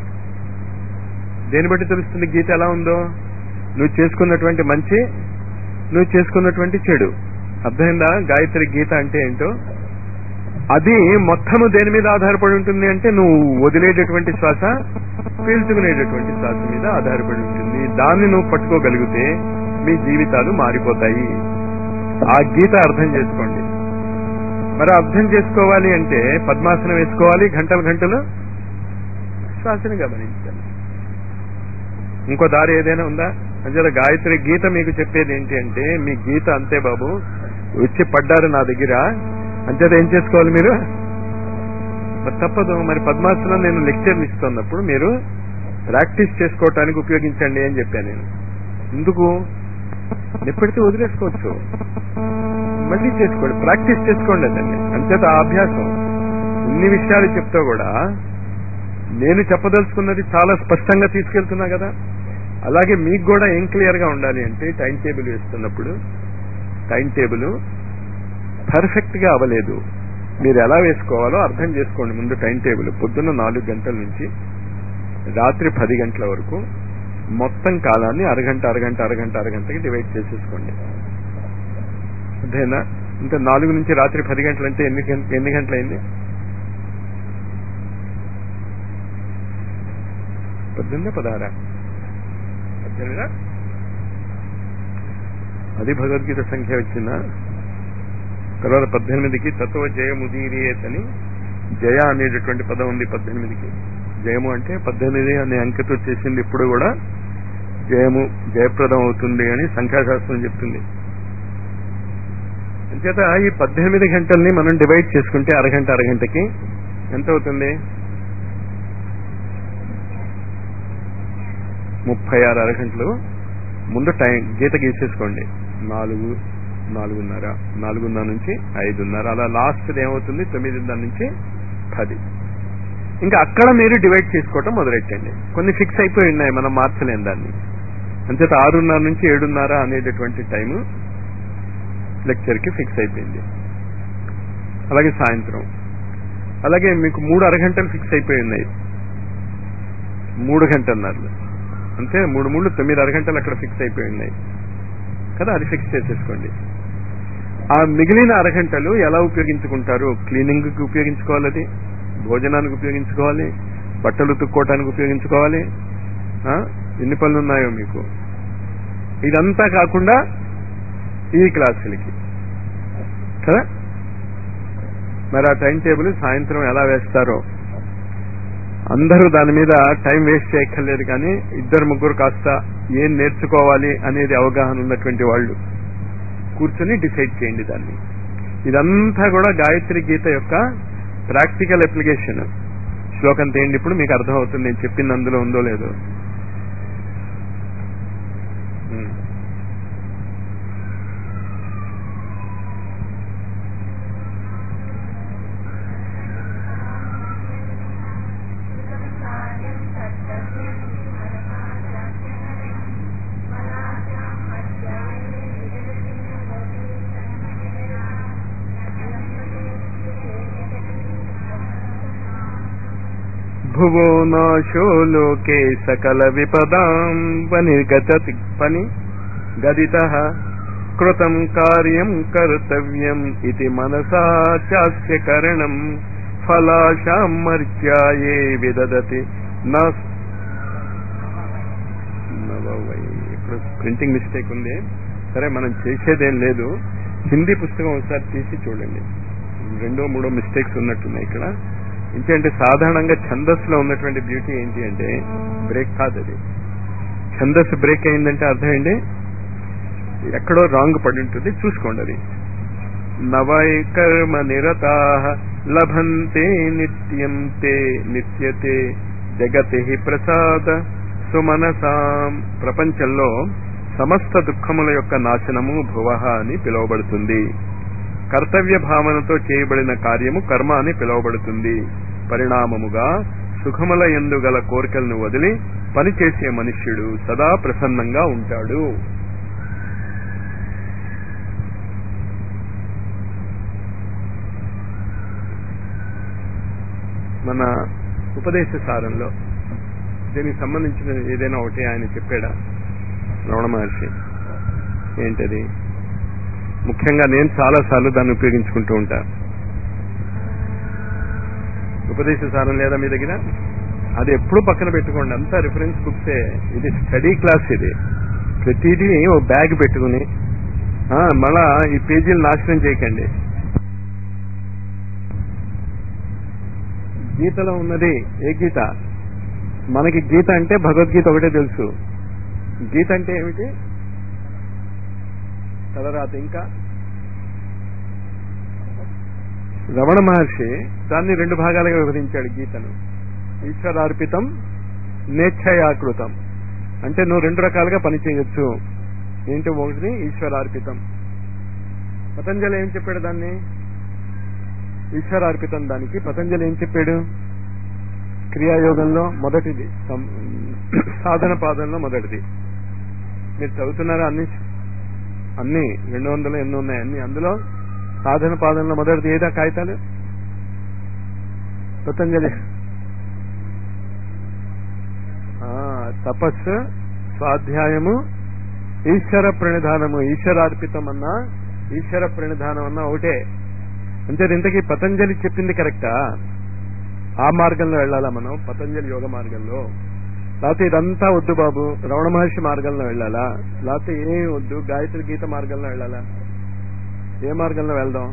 దేని బట్టి తెలుస్తుంది గీత ఎలా ఉందో నువ్వు చేసుకున్నటువంటి మంచి నువ్వు చేసుకున్నటువంటి చెడు అర్థమైందా గాయత్రి గీత అంటే ఏంటో అది మొత్తము దేని మీద ఆధారపడి ఉంటుంది అంటే నువ్వు వదిలేటటువంటి శ్వాస పీల్చుకునేటటువంటి శ్వాస మీద ఆధారపడి ఉంటుంది దాన్ని నువ్వు పట్టుకోగలిగితే మీ జీవితాలు మారిపోతాయి ఆ గీత అర్థం చేసుకోండి మరి అర్థం చేసుకోవాలి అంటే పద్మాసనం వేసుకోవాలి గంటలు గంటలు శ్వాసని గమనించాలి ఇంకో దారి ఏదైనా ఉందా అంచేత గాయత్రి గీత మీకు చెప్పేది ఏంటి అంటే మీ గీత అంతే బాబు వచ్చి పడ్డారు నా దగ్గర అంచేత ఏం చేసుకోవాలి మీరు మరి తప్పదు మరి పద్మాసనం నేను లెక్చర్లు ఇస్తున్నప్పుడు మీరు ప్రాక్టీస్ చేసుకోవటానికి ఉపయోగించండి అని చెప్పాను నేను ఎందుకు ఎప్పటికీ వదిలేసుకోవచ్చు మళ్ళీ చేసుకోండి ప్రాక్టీస్ చేసుకోండి అదండి అంచేత ఆ అభ్యాసం ఇన్ని విషయాలు చెప్తా కూడా నేను చెప్పదలుచుకున్నది చాలా స్పష్టంగా తీసుకెళ్తున్నా కదా అలాగే మీకు కూడా ఏం క్లియర్ గా ఉండాలి అంటే టైం టేబుల్ వేస్తున్నప్పుడు టైం టేబుల్ పర్ఫెక్ట్ గా అవ్వలేదు మీరు ఎలా వేసుకోవాలో అర్థం చేసుకోండి ముందు టైం టేబుల్ పొద్దున్న నాలుగు గంటల నుంచి రాత్రి పది గంటల వరకు మొత్తం కాలాన్ని అరగంట అరగంట అరగంట అరగంటకి డివైడ్ చేసేసుకోండి అదేనా ఇంకా నాలుగు నుంచి రాత్రి పది గంటలు అంటే ఎన్ని గంట- ఎన్ని గంటలైంది పద్దెనిమిది పదహారా పద్దెనిమిదా అది భగవద్గీత సంఖ్య వచ్చిందా తర్వాత పద్దెనిమిదికి తత్వ జయముదీరియేత్ అని జయ అనేటటువంటి పదం ఉంది పద్దెనిమిదికి జయము అంటే పద్దెనిమిది అనే అంకెతో చేసింది ఇప్పుడు కూడా జయము జయప్రదం అవుతుంది అని సంఖ్యాశాస్త్రం చెప్తుంది అంచేత ఈ పద్దెనిమిది గంటల్ని మనం డివైడ్ చేసుకుంటే అరగంట అరగంటకి ఎంత అవుతుంది ముప్పై ఆరు అరగంటలు ముందు టైం గీత గీసేసుకోండి నాలుగు నాలుగున్నర నాలుగున్నర నుంచి ఐదున్నర అలా లాస్ట్ ఏమవుతుంది తొమ్మిదిన్నర నుంచి పది ఇంకా అక్కడ మీరు డివైడ్ చేసుకోవటం మొదలెట్టండి కొన్ని ఫిక్స్ అయిపోయి ఉన్నాయి మనం మార్చలేం దాన్ని అంచేత ఆరున్నర నుంచి ఏడున్నర అనేటటువంటి టైము లెక్చర్కి ఫిక్స్ అయిపోయింది అలాగే సాయంత్రం అలాగే మీకు మూడు అరగంటలు ఫిక్స్ అయిపోయి ఉన్నాయి మూడు గంటన్నరలు అంతే మూడు మూడు తొమ్మిది అరగంటలు అక్కడ ఫిక్స్ అయిపోయి ఉన్నాయి కదా అది ఫిక్స్ చేసేసుకోండి ఆ మిగిలిన అరగంటలు ఎలా ఉపయోగించుకుంటారు క్లీనింగ్కి ఉపయోగించుకోవాలి అది భోజనానికి ఉపయోగించుకోవాలి బట్టలు ఉతుక్కోవటానికి ఉపయోగించుకోవాలి ఆ? ఎన్ని పనులు ఉన్నాయో మీకు ఇదంతా కాకుండా ఈ క్లాసులకి కదా మరి ఆ టైం టేబుల్ సాయంత్రం ఎలా వేస్తారో అందరూ దాని మీద టైం వేస్ట్ చేయక్కర్లేదు కానీ ఇద్దరు ముగ్గురు కాస్త ఏం నేర్చుకోవాలి అనేది అవగాహన ఉన్నటువంటి వాళ్ళు కూర్చొని డిసైడ్ చేయండి దాన్ని ఇదంతా కూడా గాయత్రి గీత యొక్క ప్రాక్టికల్ అప్లికేషన్ శ్లోకం తేయండి ఇప్పుడు మీకు అర్థమవుతుంది నేను చెప్పింది అందులో ఉందో లేదో ఉమ్. భువో నాశో లోకే సకల విపదాం పనిర్గతి పని గదిత కృతం కార్యం కర్తవ్యం ఇది మనసా చాస్య కరణం ఫలాశాం మర్త్యాయే విదదతి నా నవవై. ఇప్పుడు ప్రింటింగ్ మిస్టేక్ ఉంది సరే మనం చేసేదేం లేదు హిందీ పుస్తకం ఒకసారి తీసి చూడండి రెండో మూడో మిస్టేక్స్ ఉన్నట్టున్నాయి ఇక్కడ ఏంటంటే సాధారణంగా ఛందస్సులో ఉన్నటువంటి బ్యూటీ ఏంటి అంటే బ్రేక్ కాదు అది ఛందస్సు బ్రేక్ అయిందంటే అర్థం ఏంటి ఎక్కడో రాంగ్ పడి ఉంటుంది చూసుకోండి అది నవై కర్మ నిరతా లభంతే నిత్యం తే నిత్యతే జగతి ప్రసాద సుమనసాం ప్రపంచంలో సమస్త దుఃఖముల యొక్క నాశనము భువహ అని పిలువబడుతుంది కర్తవ్య భావనతో చేయబడిన కార్యము కర్మ అని పిలువబడుతుంది పరిణామముగా సుఖముల ఎందు గల కోరికలను వదిలి పనిచేసే మనుష్యుడు సదా ప్రసన్నంగా ఉంటాడు మన ఉపదేశ సారంలో దీనికి సంబంధించిన ఏదైనా ఒకటి ఆయన చెప్పాడా రమణ మహర్షి ఏంటది ముఖ్యంగా నేను చాలా సార్లు దాన్ని ఉపయోగించుకుంటూ ఉంటా ఉపదేశ సారం లేదా మీ దగ్గర అది ఎప్పుడు పక్కన పెట్టుకోండి అంతా రిఫరెన్స్ బుక్సే ఇది స్టడీ క్లాస్ ఇది ప్రతిదీ ఓ బ్యాగ్ పెట్టుకుని ఆ, మళ్ళా ఈ పేజీలు నాశనం చేయకండి గీతలో ఉన్నది ఏ గీత మనకి గీత అంటే భగవద్గీత ఒకటే తెలుసు గీత అంటే ఏమిటి తలరాత ఇంకా రమణ మహర్షి దాన్ని రెండు భాగాలుగా విభజించాడు గీతను ఈశ్వరార్పితం నేచ్ఛయాకృతం అంటే నువ్వు రెండు రకాలుగా పని చేయొచ్చు ఏంటి ఒకటి ఈశ్వరార్పితం పతంజలి ఏం చెప్పాడు దాన్ని ఈశ్వరార్పితం దానికి పతంజలి ఏం చెప్పాడు క్రియాయోగంలో మొదటిది సం- సాధన పాదంలో మొదటిది మీరు చదువుతున్నారా అన్ని అన్ని రెండు వందలు ఎన్ని ఉన్నాయి అన్ని అందులో సాధన పాదంలో మొదటిది ఏదా కాగితాలు పతంజలి ఆ, తపస్సు స్వాధ్యాయము ఈశ్వర ప్రణిధానము ఈశ్వరార్పితం అన్నా ఈశ్వర ప్రణిధానం అన్నా ఒకటే అంటే ఇంతకీ పతంజలి చెప్పింది కరెక్టా ఆ మార్గంలో వెళ్ళాలా మనం పతంజలి యోగ మార్గంలో లేకపోతే ఇదంతా వద్దు బాబు రమణ మహర్షి మార్గంలో వెళ్ళాలా లేకపోతే ఏం వద్దు గాయత్రి గీత మార్గంలో వెళ్ళాలా ఏ మార్గంలో వెళ్దాం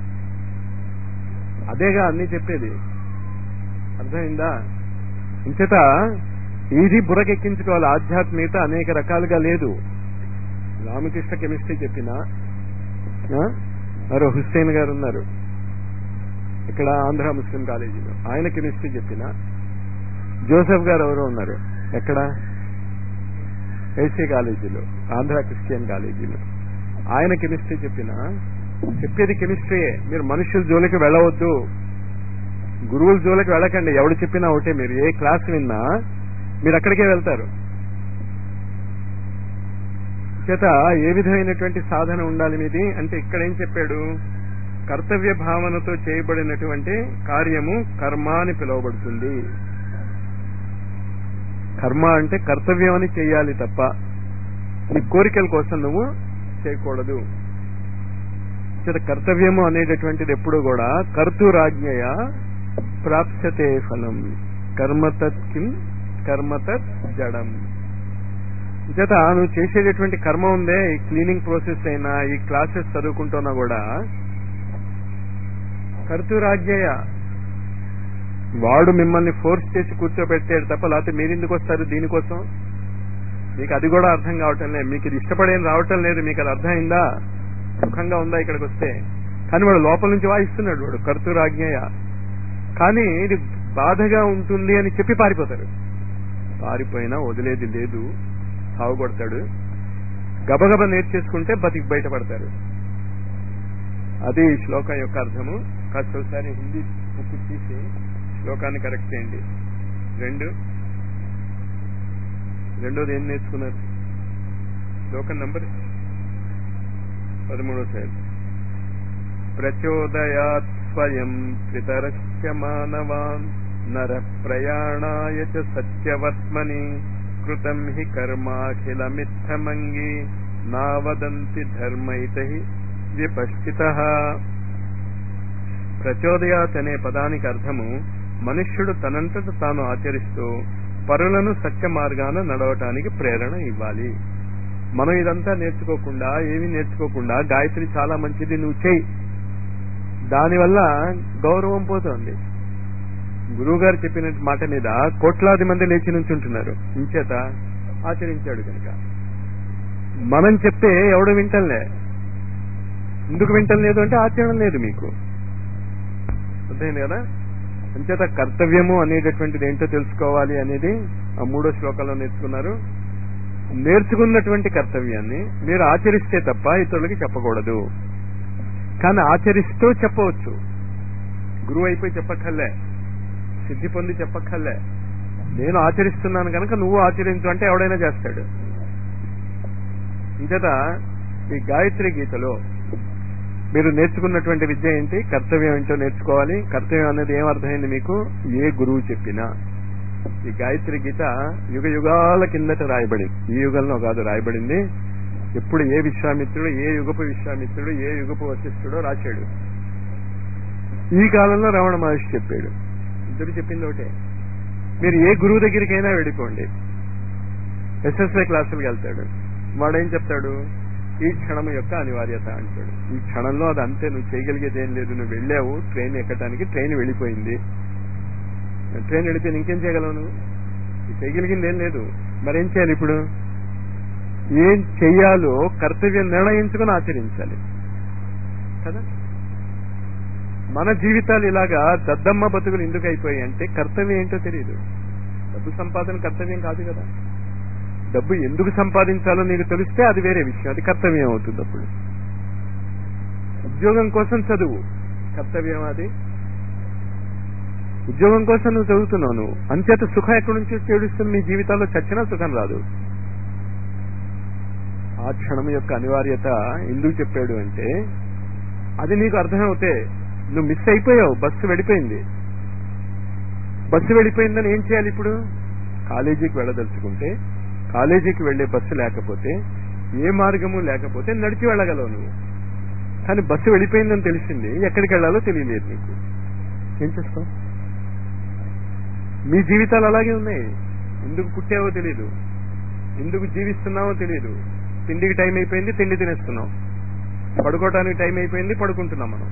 అదేగా అన్ని చెప్పేది అర్థమైందా ఇంచేత ఇది బుర్రకెక్కించుకోవాలి ఆధ్యాత్మికత అనేక రకాలుగా లేదు రామకృష్ణ కెమిస్ట్రీ చెప్పినా ఆ? మరో హుస్సేన్ గారు ఉన్నారు ఇక్కడ ఆంధ్ర ముస్లిం కాలేజీలో ఆయన కెమిస్ట్రీ చెప్పిన జోసెఫ్ గారు ఎవరో ఉన్నారు ఎక్కడ ఏసీ కాలేజీలో ఆంధ్ర క్రిస్టియన్ కాలేజీలో ఆయన కెమిస్ట్రీ చెప్పిన చెప్పేది కెమిస్ట్రీయే మీరు మనుషుల జోలికి వెళ్ళవద్దు గురువుల జోలికి వెళ్ళకండి ఎవడు చెప్పినా ఒకటే మీరు ఏ క్లాస్ విన్నా మీరు అక్కడికే వెళ్తారు చేత ఏ విధమైనటువంటి సాధన ఉండాలి మీది అంటే ఇక్కడ ఏం చెప్పాడు కర్తవ్య భావనతో చేయబడినటువంటి కార్యము కర్మ అని పిలువబడుతుంది కర్మ అంటే కర్తవ్యం అని చేయాలి తప్ప నీ కోరికల కోసం నువ్వు చేయకూడదు చేత కర్తవ్యము అనేటటువంటిది ఎప్పుడు కూడా కర్తురాజ్ఞయ ప్రాప్స్యతే ఫలం కర్మతత్ కిం కర్మతత్ జడం చేత నువ్వు చేసేటటువంటి కర్మ ఉందే ఈ క్లీనింగ్ ప్రాసెస్ అయినా ఈ క్లాసెస్ చదువుకుంటున్నా కూడా కర్తురాజ్ఞయ వాడు మిమ్మల్ని ఫోర్స్ చేసి కూర్చోబెట్టాడు తప్ప లేకపోతే మీరెందుకు వస్తారు దీనికోసం మీకు అది కూడా అర్థం కావటం లేదు మీకు ఇది ఇష్టపడేం రావటం లేదు మీకు అది అర్థమైందా సుఖంగా ఉందా ఇక్కడికి వస్తే కానీ వాడు లోపల నుంచి వాయిస్తున్నాడు వాడు కర్తురాజ్ఞయ కానీ ఇది బాధగా ఉంటుంది అని చెప్పి పారిపోతారు పారిపోయినా వదిలేది లేదు సాగుకొడతాడు గబగబ నేర్చేసుకుంటే బతికి బయటపడతారు అది ఈ శ్లోకం యొక్క అర్థము కాస్త ఒకసారి హిందీ బుక్ తీసి శ్లోకాన్ని కరెక్ట్ చేయండి రెండు రెండోది ఏం నేర్చుకున్నారు శ్లోకం నంబర్ పదమూడో సైడ్ ప్రచోదయాత్ స్వయం పితరశ్చ మానవాన్ నర ప్రయాణాయ చ సత్యవర్త్మని కృతం హి కర్మాఖిలమిత్తమంగి నావదంతి ధర్మైత విపశ్చిత ప్రచోదయాత్ అనే పదానికి అర్థము మనుష్యుడు తనంతట తాను ఆచరిస్తూ పరులను సత్య మార్గాన నడవటానికి ప్రేరణ ఇవ్వాలి మనం ఇదంతా నేర్చుకోకుండా ఏమీ నేర్చుకోకుండా గాయత్రి చాలా మంచిది నువ్వు చెయ్యి దానివల్ల గౌరవం పోతోంది గురువు గారు చెప్పిన మాట మీద కోట్లాది మంది లేచి నుంచుంటున్నారు ఇంచేత ఆచరించాడు కనుక మనం చెప్తే ఎవడు వింటలే ఎందుకు వింటం లేదు అంటే ఆచరణ లేదు మీకు అర్థమైంది కదా అంచేత కర్తవ్యము అనేటటువంటిది ఏంటో తెలుసుకోవాలి అనేది ఆ మూడో శ్లోకంలో నేర్చుకున్నారు నేర్చుకున్నటువంటి కర్తవ్యాన్ని మీరు ఆచరిస్తే తప్ప ఇతరులకి చెప్పకూడదు కానీ ఆచరిస్తూ చెప్పవచ్చు గురువు అయిపోయి చెప్పక్కర్లే సిద్ధి పొంది చెప్పక్కర్లే నేను ఆచరిస్తున్నాను కనుక నువ్వు ఆచరించు అంటే ఎవడైనా చేస్తాడు ఇంచేత ఈ గాయత్రి గీతలో మీరు నేర్చుకున్నటువంటి విద్య ఏంటి కర్తవ్యం ఏంటో నేర్చుకోవాలి కర్తవ్యం అనేది ఏం అర్థమైంది మీకు ఏ గురువు చెప్పినా ఈ గాయత్రి గీత యుగ యుగాల కిందట రాయబడింది ఈ యుగంలో కాదు రాయబడింది ఎప్పుడు ఏ విశ్వామిత్రుడు ఏ యుగపు విశ్వామిత్రుడు ఏ యుగపు వశిష్ఠుడో రాశాడు ఈ కాలంలో రమణ మహర్షి చెప్పాడు ఇద్దరు చెప్పింది ఒకటే మీరు ఏ గురువు దగ్గరికైనా వెళ్ళిపోండి ఎస్ఎస్ఐ క్లాసులకు వెళ్తాడు వాడేం చెప్తాడు ఈ క్షణం యొక్క అనివార్యత అంటాడు ఈ క్షణంలో అది అంతే నువ్వు చేయగలిగేది ఏం లేదు నువ్వు వెళ్ళావు ట్రైన్ ఎక్కడానికి ట్రైన్ వెళ్ళిపోయింది ట్రైన్ వెళ్ళిపోయింది ఇంకేం చేయగలవు నువ్వు చేయగలిగింది ఏం లేదు మరేం చేయాలి ఇప్పుడు ఏం చెయ్యాలో కర్తవ్యం నిర్ణయించుకుని ఆచరించాలి కదా మన జీవితాలు ఇలాగా దద్దమ్మ బతుకులు ఎందుకు అయిపోయాయి అంటే కర్తవ్యం ఏంటో తెలియదు డబ్బు సంపాదన కర్తవ్యం కాదు కదా డబ్బు ఎందుకు సంపాదించాలో నీకు తెలిస్తే అది వేరే విషయం అది కర్తవ్యం అవుతుంది అప్పుడు ఉద్యోగం కోసం చదువు కర్తవ్యం అది ఉద్యోగం కోసం నువ్వు చదువుతున్నావు నువ్వు అంచేత సుఖం ఎక్కడి నుంచి చేడుస్తుంది నీ జీవితాల్లో చచ్చినా సుఖం రాదు ఆ క్షణం యొక్క అనివార్యత ఎందుకు చెప్పాడు అంటే అది నీకు అర్థమవుతే నువ్వు మిస్ అయిపోయావు బస్సు వెళ్ళిపోయింది బస్సు వెళ్ళిపోయిందని ఏం చేయాలి ఇప్పుడు కాలేజీకి వెళ్ళదలుచుకుంటే కాలేజీకి వెళ్లే బస్సు లేకపోతే ఏ మార్గము లేకపోతే నడిచి వెళ్ళగలవు నువ్వు కానీ బస్సు వెళ్ళిపోయిందని తెలిసింది ఎక్కడికి వెళ్లాలో తెలియలేదు నీకు ఏం చేస్తావు మీ జీవితాలు అలాగే ఉన్నాయి ఎందుకు పుట్టావో తెలియదు ఎందుకు జీవిస్తున్నావో తెలియదు తిండికి టైం అయిపోయింది తిండి తినేస్తున్నాం పడుకోవటానికి టైం అయిపోయింది పడుకుంటున్నాం మనం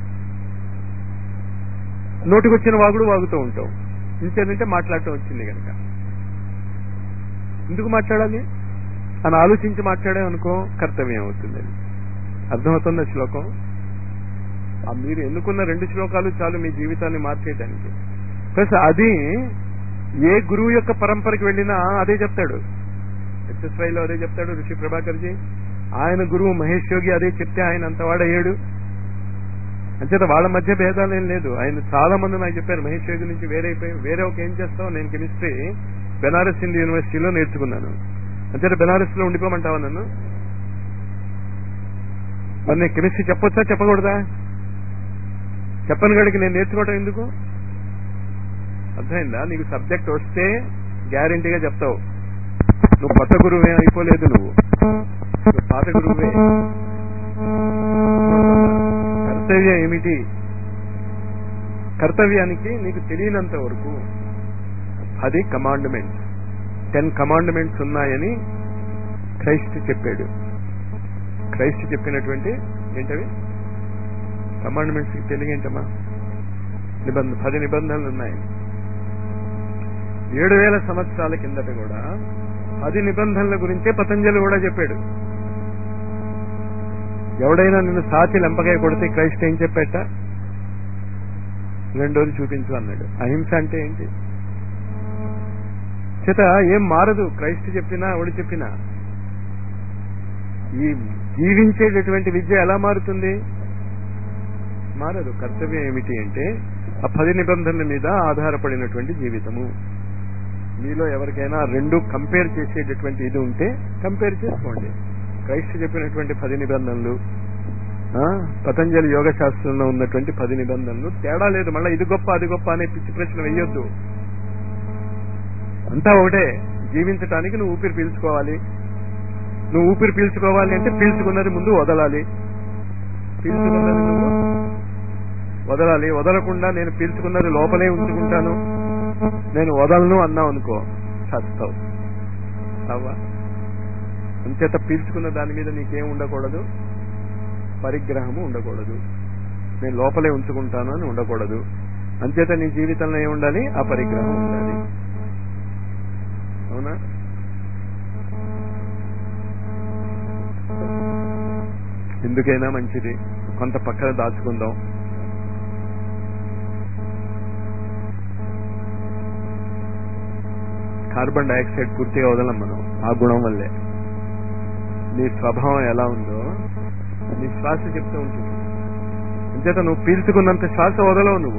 నోటికొచ్చిన వాగుడు వాగుతూ ఉంటాం ఇంకేంటంటే మాట్లాడటం వచ్చింది కనుక ఎందుకు మాట్లాడాలి అని ఆలోచించి మాట్లాడే అనుకో కర్తవ్యం అవుతుంది అది అర్థమవుతుంది శ్లోకం ఆ మీరు ఎన్నుకున్న రెండు శ్లోకాలు చాలు మీ జీవితాన్ని మార్చేయడానికి ప్లస్ అది ఏ గురువు యొక్క పరంపరకి వెళ్ళినా అదే చెప్తాడు హెచ్ఎస్వైలో అదే చెప్తాడు ఋషి ప్రభాకర్జీ ఆయన గురువు మహేష్ యోగి అదే చెప్తే ఆయన అంతవాడయ్యాడు అంచేత వాళ్ళ మధ్య భేదాలు ఏం లేదు ఆయన చాలా మంది నాకు చెప్పారు మహేష్ యోగి నుంచి వేరే అయిపోయి వేరే ఒక ఏం చేస్తావు నేను కెమిస్ట్రీ బెనారస్ హిందూ యూనివర్సిటీలో నేర్చుకున్నాను అంచేత బెనారస్ లో ఉండిపోమంటావా నన్ను మరి నేను కెమిస్ట్రీ చెప్పొచ్చా చెప్పకూడదా చెప్పని గడికి నేను నేర్చుకోవటం ఎందుకు అర్థమైందా నీకు సబ్జెక్ట్ వస్తే గ్యారంటీగా చెప్తావు నువ్వు కొత్త గురువే అయిపోలేదు నువ్వు నువ్వు పాత గురువే కర్తవ్యం ఏమిటి కర్తవ్యానికి నీకు తెలియనంత వరకు అది కమాండ్మెంట్స్ టెన్ కమాండ్మెంట్స్ ఉన్నాయని క్రైస్ట్ చెప్పాడు క్రైస్ట్ చెప్పినటువంటి ఏంటవి కమాండ్మెంట్స్ తెలుగు ఏంటమ్మా నిబంధ పది నిబంధనలు ఉన్నాయి ఏడు వేల సంవత్సరాల కిందట కూడా పది నిబంధనల గురించే పతంజలి కూడా చెప్పాడు ఎవడైనా నిన్ను సాచి లెంపకాయ కొడితే క్రైస్ట్ ఏం చెప్పేట రెండోది చూపించు అన్నాడు అహింస అంటే ఏంటి చేత ఏం మారదు క్రైస్ట్ చెప్పినా ఎవడు చెప్పినా ఈ జీవించేటటువంటి విద్య ఎలా మారుతుంది మారదు కర్తవ్యం ఏమిటి అంటే ఆ పది నిబంధనల మీద ఆధారపడినటువంటి జీవితము మీలో ఎవరికైనా రెండు కంపేర్ చేసేటటువంటి ఇది ఉంటే కంపేర్ చేసుకోండి క్రైస్ట్ చెప్పినటువంటి పది నిబంధనలు పతంజలి యోగ శాస్త్రంలో ఉన్నటువంటి పది నిబంధనలు తేడా లేదు మళ్ళీ ఇది గొప్ప అది గొప్ప అనే పిచ్చి ప్రశ్న వెయ్యొద్దు అంతా ఒకటే జీవించటానికి నువ్వు ఊపిరి పీల్చుకోవాలి నువ్వు ఊపిరి పీల్చుకోవాలి అంటే పీల్చుకున్నది ముందు వదలాలి పీల్చుకున్నది నువ్వు వదలాలి వదలకుండా నేను పీల్చుకున్నది లోపలే ఉంచుకుంటాను నేను వదలను అన్నావు అనుకో చస్తావు అవ్వా అంచేత పీల్చుకున్న దాని మీద నీకేం ఉండకూడదు పరిగ్రహము ఉండకూడదు నేను లోపలే ఉంచుకుంటాను అని ఉండకూడదు అంచేత నీ జీవితంలో ఏం ఉండాలి ఆ పరిగ్రహం ఉండాలి అవునా ఎందుకైనా మంచిది కొంత పక్కన దాచుకుందాం కార్బన్ డైఆక్సైడ్ పూర్తిగా వదలం మనం ఆ గుణం వల్లే నీ స్వభావం ఎలా ఉందో నీ శ్వాస చెప్తూ ఉంటుంది అంచేత నువ్వు పీల్చుకున్నంత శ్వాస వదలవు నువ్వు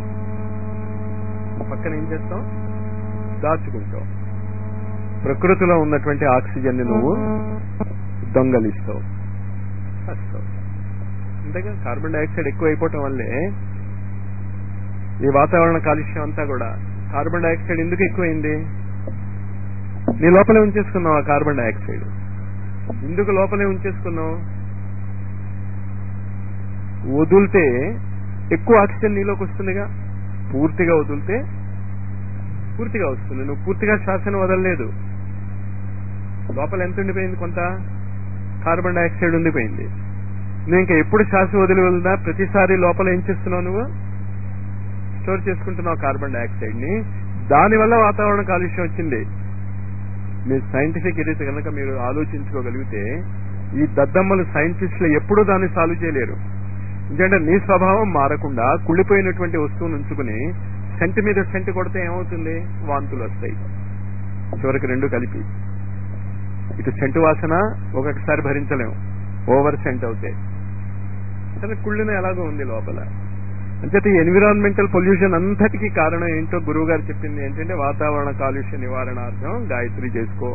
పక్కన ఏం చేస్తావు దాచుకుంటావు ప్రకృతిలో ఉన్నటువంటి ఆక్సిజన్ ని నువ్వు దొంగలిస్తావు చేస్తావు అంతేగా కార్బన్ డైఆక్సైడ్ ఎక్కువ అయిపోవటం వల్లే ఈ వాతావరణ కాలుష్యం అంతా కూడా కార్బన్ డైఆక్సైడ్ ఎందుకు ఎక్కువైంది నీ లోపలే ఉంచేసుకున్నావు ఆ కార్బన్ డైఆక్సైడ్ ఎందుకు లోపలే ఉంచేసుకున్నావు వదిలితే ఎక్కువ ఆక్సిజన్ నీలోకి వస్తుందిగా పూర్తిగా వదిలితే పూర్తిగా వస్తుంది నువ్వు పూర్తిగా శ్వాసను వదలలేదు లోపల ఎంత ఉండిపోయింది కొంత కార్బన్ డైఆక్సైడ్ ఉండిపోయింది నువ్వు ఇంకా ఎప్పుడు శ్వాస వదిలి వదిలినా ప్రతిసారి లోపల ఏం చేస్తున్నావు నువ్వు స్టోర్ చేసుకుంటున్నావు కార్బన్ డైఆక్సైడ్ ని దానివల్ల వాతావరణ కాలుష్యం వచ్చింది మీరు సైంటిఫిక్ ఇది కనుక మీరు ఆలోచించుకోగలిగితే ఈ దద్దమ్మలు సైంటిస్టులు ఎప్పుడూ దాన్ని సాల్వ్ చేయలేరు ఎందుకంటే నీ స్వభావం మారకుండా కుళ్ళిపోయినటువంటి వస్తువును ఉంచుకుని సెంట్ మీద సెంట్ కొడితే ఏమవుతుంది వాంతులు వస్తాయి చివరికి రెండు కలిపి ఇటు సెంటు వాసన ఒకటిసారి భరించలేము ఓవర్ సెంట్ అవుతాయి కానీ కుళ్ళిన ఎలాగో ఉంది లోపల అంచేత ఈ ఎన్విరాన్మెంటల్ పొల్యూషన్ అంతటికీ కారణం ఏంటో గురువు గారు చెప్పింది ఏంటంటే వాతావరణ కాలుష్య నివారణార్థం గాయత్రి చేసుకో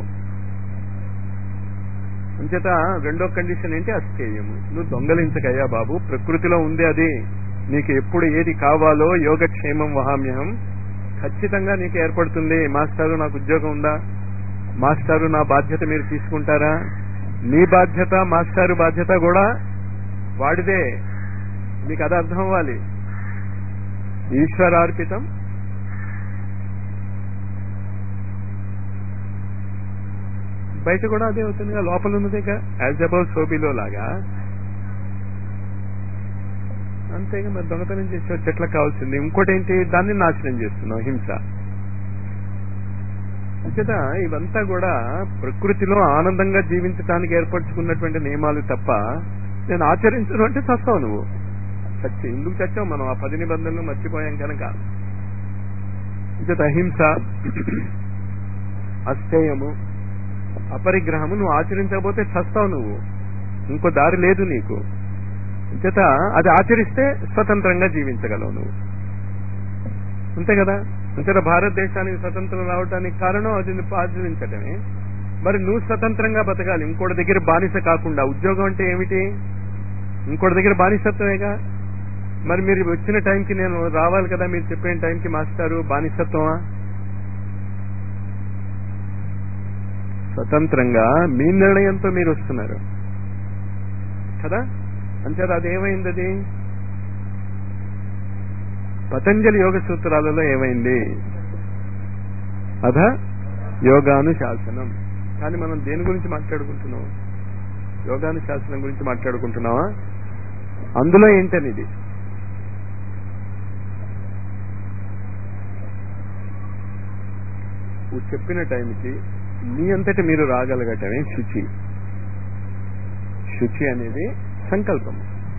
అంచేత రెండో కండిషన్ ఏంటి అస్థేయము నువ్వు దొంగలించకయ్యా బాబు ప్రకృతిలో ఉంది అది నీకు ఎప్పుడు ఏది కావాలో యోగక్షేమం వహామ్యహం ఖచ్చితంగా నీకు ఏర్పడుతుంది మాస్టారు నాకు ఉద్యోగం ఉందా మాస్టారు నా బాధ్యత మీరు తీసుకుంటారా నీ బాధ్యత మాస్టారు బాధ్యత కూడా వాడిదే మీకు అది అర్థం అవ్వాలి ఈశ్వరార్పితం బయట కూడా అదే అవుతుందిగా లోపల ఉన్నదేగా యాజ్ అబౌవ్ సోబిలో లాగా అంతేగా మరి దొంగతనం చేసే చెట్ల కావాల్సింది ఇంకోటి ఏంటి దాన్ని నాశనం చేస్తున్నాం హింస అంచేత ఇవంతా కూడా ప్రకృతిలో ఆనందంగా జీవించడానికి ఏర్పరచుకున్నటువంటి నియమాలు తప్ప నేను ఆచరించను అంటే చస్తావు నువ్వు చచ్చి ఎందుకు చచ్చాం మనం ఆ పది నిబంధనలు మర్చిపోయాం కనుక ఇంకత అహింస అస్థేయము అపరిగ్రహము నువ్వు ఆచరించకపోతే చస్తావు నువ్వు ఇంకో దారి లేదు నీకు ఇంచేత అది ఆచరిస్తే స్వతంత్రంగా జీవించగలవు నువ్వు అంతే కదా అంతేత భారతదేశానికి స్వతంత్రం రావడానికి కారణం అది నువ్వు ఆచరించడమే మరి నువ్వు స్వతంత్రంగా బతకాలి ఇంకోటి దగ్గర బానిస కాకుండా ఉద్యోగం అంటే ఏమిటి ఇంకోటి దగ్గర బానిసత్వమేగా మరి మీరు వచ్చిన టైంకి నేను రావాలి కదా మీరు చెప్పిన టైంకి మాస్టారు బానిసత్వమా స్వతంత్రంగా మీ నిర్ణయంతో మీరు వస్తున్నారు కదా అంచేత అదేమైంది అది పతంజలి యోగ సూత్రాలలో ఏమైంది అధ యోగానుశాసనం కానీ మనం దేని గురించి మాట్లాడుకుంటున్నాం యోగానుశాసనం గురించి మాట్లాడుకుంటున్నావా అందులో ఏంటనిది నువ్వు చెప్పిన టైంకి మీ అంతటి మీరు రాగలగటమే శుచి శుచి అనేది సంకల్పం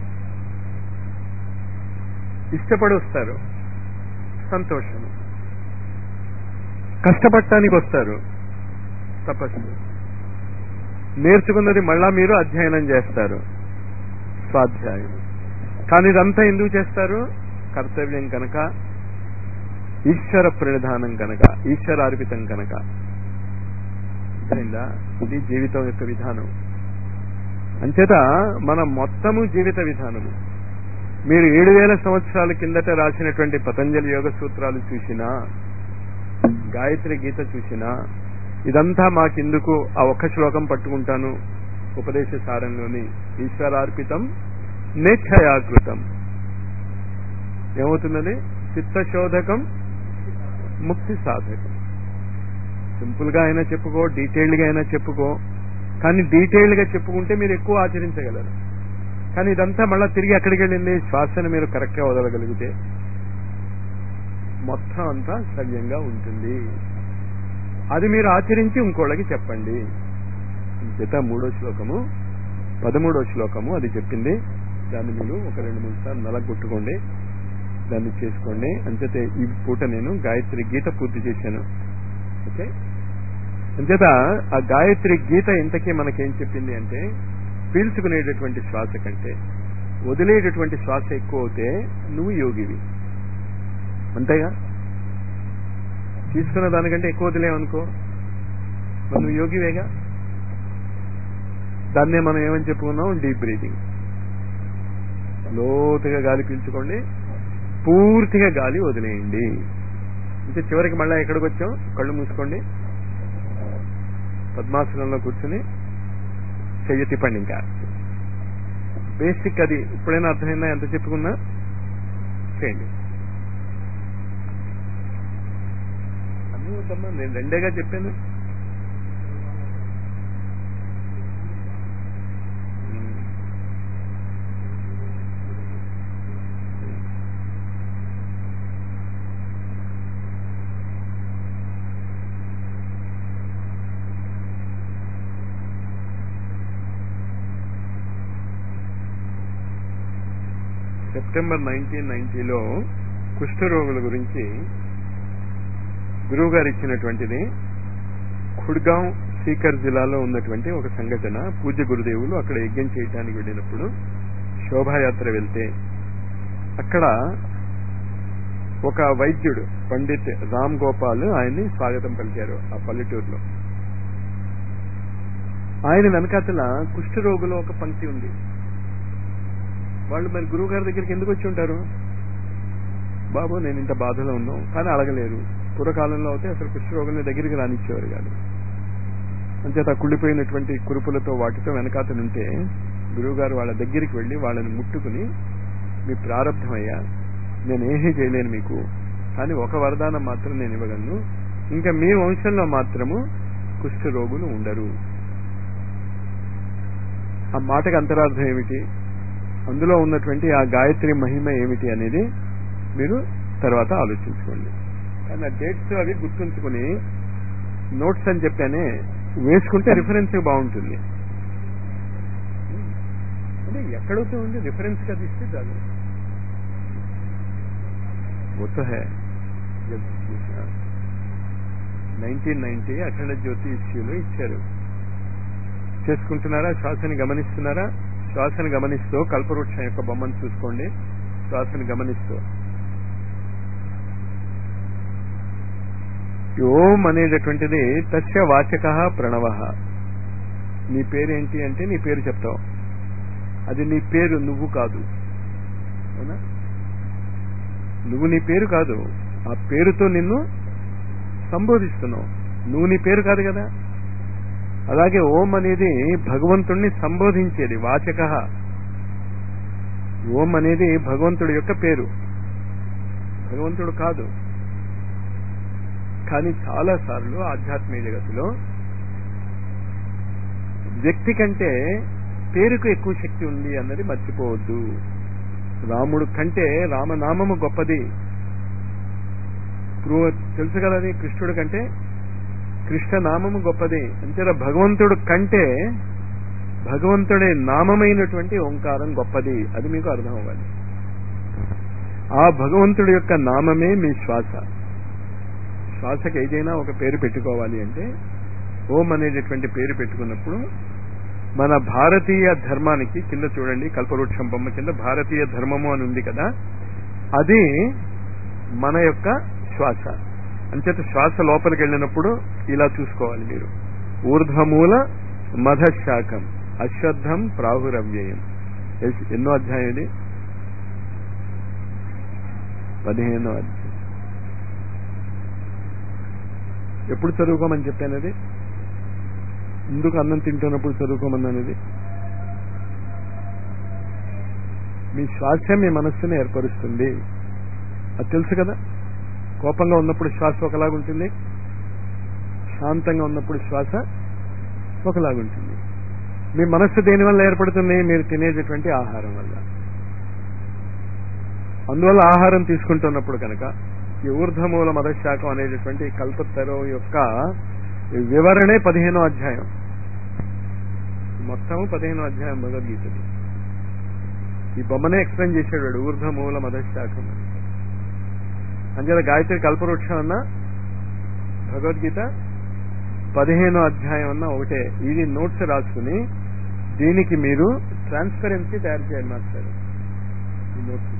ఇష్టపడి వస్తారు సంతోషం కష్టపడటానికి వస్తారు తపస్సు నేర్చుకున్నది మళ్ళా మీరు అధ్యయనం చేస్తారు స్వాధ్యాయం కానీ ఇదంతా ఎందుకు చేస్తారు కర్తవ్యం కనుక ఈశ్వర ప్రణిధానం కనుక ఈశ్వరార్పితం కనుక అర్థమైందా ఇది జీవితం యొక్క విధానం అంచేత మన మొత్తము జీవిత విధానము మీరు ఏడు వేల సంవత్సరాల కిందట రాసినటువంటి పతంజలి యోగ సూత్రాలు చూసినా గాయత్రి గీత చూసినా ఇదంతా మాకెందుకు ఆ ఒక్క శ్లోకం పట్టుకుంటాను ఉపదేశ సారంలోని ఈశ్వరార్పితం నేక్షయాకృతం ఏమవుతున్నది చిత్తశోధకం ముక్తి సాధకం సింపుల్ గా అయినా చెప్పుకో డీటెయిల్డ్ గా అయినా చెప్పుకో కానీ డీటెయిల్డ్ గా చెప్పుకుంటే మీరు ఎక్కువ ఆచరించగలరు కానీ ఇదంతా మళ్ళా తిరిగి ఎక్కడికి వెళ్ళింది శ్వాసను మీరు కరెక్ట్ గా వదలగలిగితే మొత్తం అంతా సవ్యంగా ఉంటుంది అది మీరు ఆచరించి ఇంకోళ్ళకి చెప్పండి చేత మూడో శ్లోకము పదమూడో శ్లోకము అది చెప్పింది దాన్ని మీరు ఒక రెండు మూడు సార్లు నలగొట్టుకోండి దాన్ని చేసుకోండి అంచేతే ఈ పూట నేను గాయత్రి గీత పూర్తి చేశాను ఓకే అంచేత ఆ గాయత్రి గీత ఇంతకీ మనకేం చెప్పింది అంటే పీల్చుకునేటటువంటి శ్వాస కంటే వదిలేటటువంటి శ్వాస ఎక్కువ అవుతే నువ్వు యోగివి అంతేగా తీసుకున్న దానికంటే ఎక్కువ వదిలేవనుకో మరి నువ్వు యోగివేగా దాన్నే మనం ఏమని చెప్పుకున్నాం డీప్ బ్రీతింగ్ లోతుగా గాలి పీల్చుకోండి పూర్తిగా గాలి వదిలేయండి అంటే చివరికి మళ్ళీ ఎక్కడికి వచ్చాం కళ్ళు మూసుకోండి పద్మాసనంలో కూర్చుని చెయ్యి తిప్పండి ఇంకా బేసిక్ అది ఇప్పుడైనా అర్థమైందా ఎంత చెప్పుకున్నా చేయండి అన్నీ వద్దమ్మా నేను రెండేగా చెప్పాను సెప్టెంబర్ నైన్టీన్ నైన్టీలో కుష్ఠరోగుల గురించి గురువు గారు ఇచ్చినటువంటిది ఖుడ్గాం సీకర్ జిల్లాలో ఉన్నటువంటి ఒక సంఘటన పూజ్య గురుదేవులు అక్కడ యజ్ఞం చేయడానికి వెళ్ళినప్పుడు శోభాయాత్ర వెళ్తే అక్కడ ఒక వైద్యుడు పండిత్ రామ్ గోపాల్ ఆయన్ని స్వాగతం పలికారు ఆ పల్లెటూరులో ఆయన వెనకాతల కుష్ఠరోగులో ఒక పంక్తి ఉంది వాళ్ళు మరి గురువు గారి దగ్గరికి ఎందుకు వచ్చి ఉంటారు బాబు నేను ఇంత బాధలో ఉన్నాం కానీ అడగలేరు పూర్వకాలంలో అయితే అసలు కుష్ఠరోగుల్ని దగ్గరికి రానిచ్చేవారు కాదు అంచేత కుళ్ళిపోయినటువంటి కురుపులతో వాటితో వెనకాతనుంటే గురువు గారు వాళ్ళ దగ్గరికి వెళ్లి వాళ్ళని ముట్టుకుని మీ ప్రారంభమయ్యా నేను ఏమీ చేయలేను మీకు కానీ ఒక వరదానం మాత్రం నేను ఇవ్వగలను ఇంకా మీ వంశంలో మాత్రము కుష్ఠరోగులు ఉండరు ఆ మాటకు అంతరార్థం ఏమిటి అందులో ఉన్నటువంటి ఆ గాయత్రి మహిమ ఏమిటి అనేది మీరు తర్వాత ఆలోచించుకోండి కానీ ఆ డేట్స్ అవి గుర్తుంచుకుని నోట్స్ అని చెప్పానే వేసుకుంటే రిఫరెన్స్ బాగుంటుంది అంటే ఎక్కడైతే ఉంది రిఫరెన్స్ గా తీస్తే చాలు वो तो है నైన్టీన్ నైన్టీ అఖండ జ్యోతి ఇష్యూలో ఇచ్చారు చేసుకుంటున్నారా శ్వాసని గమనిస్తున్నారా శ్వాసను గమనిస్తూ కల్పవృక్షం యొక్క బొమ్మను చూసుకోండి శ్వాసను గమనిస్తూ ఓం అనేటటువంటిది తస్య వాచక ప్రణవ నీ పేరేంటి అంటే నీ పేరు చెప్తావు అది నీ పేరు నువ్వు కాదు అవునా నువ్వు నీ పేరు కాదు ఆ పేరుతో నిన్ను సంబోధిస్తున్నావు నువ్వు నీ పేరు కాదు కదా అలాగే ఓం అనేది భగవంతుణ్ణి సంబోధించేది వాచక ఓం అనేది భగవంతుడి యొక్క పేరు భగవంతుడు కాదు కానీ చాలా సార్లు ఆధ్యాత్మిక జగత్తులో వ్యక్తి కంటే పేరుకు ఎక్కువ శక్తి ఉంది అన్నది మర్చిపోవద్దు రాముడు కంటే రామనామము గొప్పది తెలుసు కదా అది కృష్ణుడు కంటే కృష్ణనామము గొప్పది అంతేనా భగవంతుడు కంటే భగవంతుడి నామమైనటువంటి ఓంకారం గొప్పది అది మీకు అర్థం అవ్వాలి ఆ భగవంతుడి యొక్క నామమే మీ శ్వాస శ్వాసకి ఏదైనా ఒక పేరు పెట్టుకోవాలి అంటే ఓం అనేటటువంటి పేరు పెట్టుకున్నప్పుడు మన భారతీయ ధర్మానికి కింద చూడండి కల్పవృక్షం బొమ్మ కింద భారతీయ ధర్మము అని ఉంది కదా అది మన యొక్క శ్వాస అంచేత శ్వాస లోపలికి వెళ్ళినప్పుడు ఇలా చూసుకోవాలి మీరు ఊర్ధ్వమూల మధశాఖం అశ్వత్థం ప్రాహురవ్యయం ఎన్నో అధ్యాయం ఇది పదిహేనో అధ్యాయం ఎప్పుడు చదువుకోమని చెప్పాను అది ఎందుకు అన్నం తింటున్నప్పుడు చదువుకోమన్నది మీ శ్వాస మీ మనస్సుని ఏర్పరుస్తుంది అది తెలుసు కదా కోపంగా ఉన్నప్పుడు శ్వాస ఒకలాగుంటుంది శాంతంగా ఉన్నప్పుడు శ్వాస ఒకలాగుంటుంది మీ మనస్సు దేని వల్ల ఏర్పడుతుంది మీరు తినేటటువంటి ఆహారం వల్ల అందువల్ల ఆహారం తీసుకుంటున్నప్పుడు కనుక ఈ ఊర్ధమూల మదశాఖం అనేటటువంటి కల్పతరం యొక్క వివరణే పదిహేనో అధ్యాయం మొత్తం పదిహేనో అధ్యాయం భగవద్గీతది ఈ బొమ్మనే ఎక్స్ప్లెయిన్ చేశాడు వాడు ఊర్ధమూల మదశాఖం అని అంచేత గాయత్రి కల్పవృక్షం అన్న భగవద్గీత పదిహేనో అధ్యాయం అన్న ఒకటే ఇది నోట్స్ రాసుకుని దీనికి మీరు ట్రాన్స్పరెన్సీ తయారు చేయాలి మాస్టర్ ఈ నోట్స్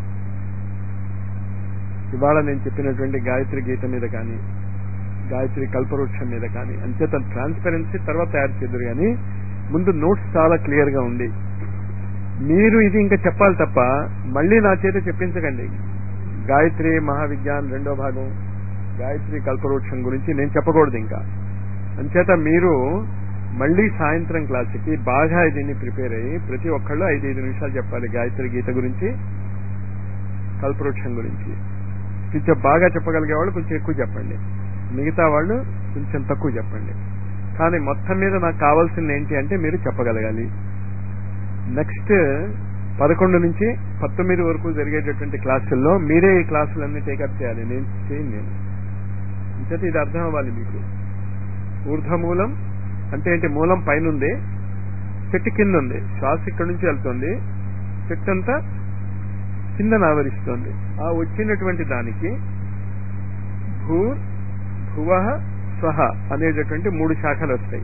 ఇవాళ నేను చెప్పినటువంటి గాయత్రి గీత మీద కానీ గాయత్రి కల్పవృక్షం మీద కానీ అంచేత ట్రాన్స్పరెన్సీ తర్వాత తయారు చేద్దరు కానీ ముందు నోట్స్ చాలా క్లియర్ గా ఉంది మీరు ఇది ఇంకా చెప్పాలి తప్ప మళ్ళీ నా చేత చెప్పించకండి గాయత్రి మహావిజ్ఞాన్ రెండో భాగం గాయత్రి కల్పవృక్షం గురించి నేను చెప్పకూడదు ఇంకా అంచేత మీరు మళ్ళీ సాయంత్రం క్లాసుకి బాగా దీన్ని ప్రిపేర్ అయ్యి ప్రతి ఒక్కళ్ళు ఐదు ఐదు నిమిషాలు చెప్పాలి గాయత్రి గీత గురించి కల్పవృక్షం గురించి కొంచెం బాగా చెప్పగలిగే వాళ్ళు కొంచెం ఎక్కువ చెప్పండి మిగతా వాళ్ళు కొంచెం తక్కువ చెప్పండి కానీ మొత్తం మీద నాకు కావాల్సింది ఏంటి అంటే మీరు చెప్పగలగాలి నెక్స్ట్ పదకొండు నుంచి పంతొమ్మిది వరకు జరిగేటటువంటి క్లాసుల్లో మీరే ఈ క్లాసులన్నీ టేకప్ చేయాలి నేను చేయను నేను ఇంకటి ఇది అర్థం అవ్వాలి మీకు ఊర్ధమూలం అంటే ఏంటి మూలం పైన ఉంది చెట్టు కింద ఉంది శ్వాస ఇక్కడ నుంచి వెళ్తుంది చెట్టు అంతా కింద ఆవరిస్తోంది ఆ వచ్చినటువంటి దానికి భూ భువ స్వహ అనేటటువంటి మూడు శాఖలు వస్తాయి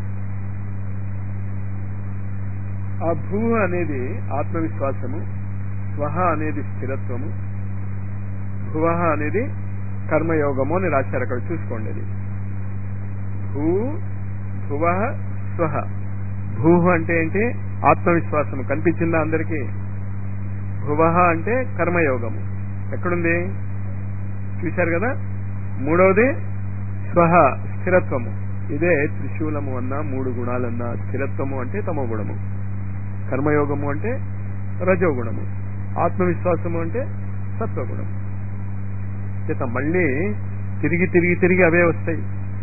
ఆ భూ అనేది ఆత్మవిశ్వాసము స్వహ అనేది స్థిరత్వము భువ అనేది కర్మయోగము అని రాశారు అక్కడ చూసుకోండి అది భూ భువ స్వహ భూ అంటే ఏంటి ఆత్మవిశ్వాసము కనిపించిందా అందరికీ భువ అంటే కర్మయోగము ఎక్కడుంది చూశారు కదా మూడవది స్వహ స్థిరత్వము ఇదే త్రిశూలము అన్న మూడు గుణాలన్న స్థిరత్వము అంటే తమో గుణము కర్మయోగము అంటే రజోగుణము ఆత్మవిశ్వాసము అంటే సత్వగుణము చేత మళ్ళీ తిరిగి తిరిగి తిరిగి అవే వస్తాయి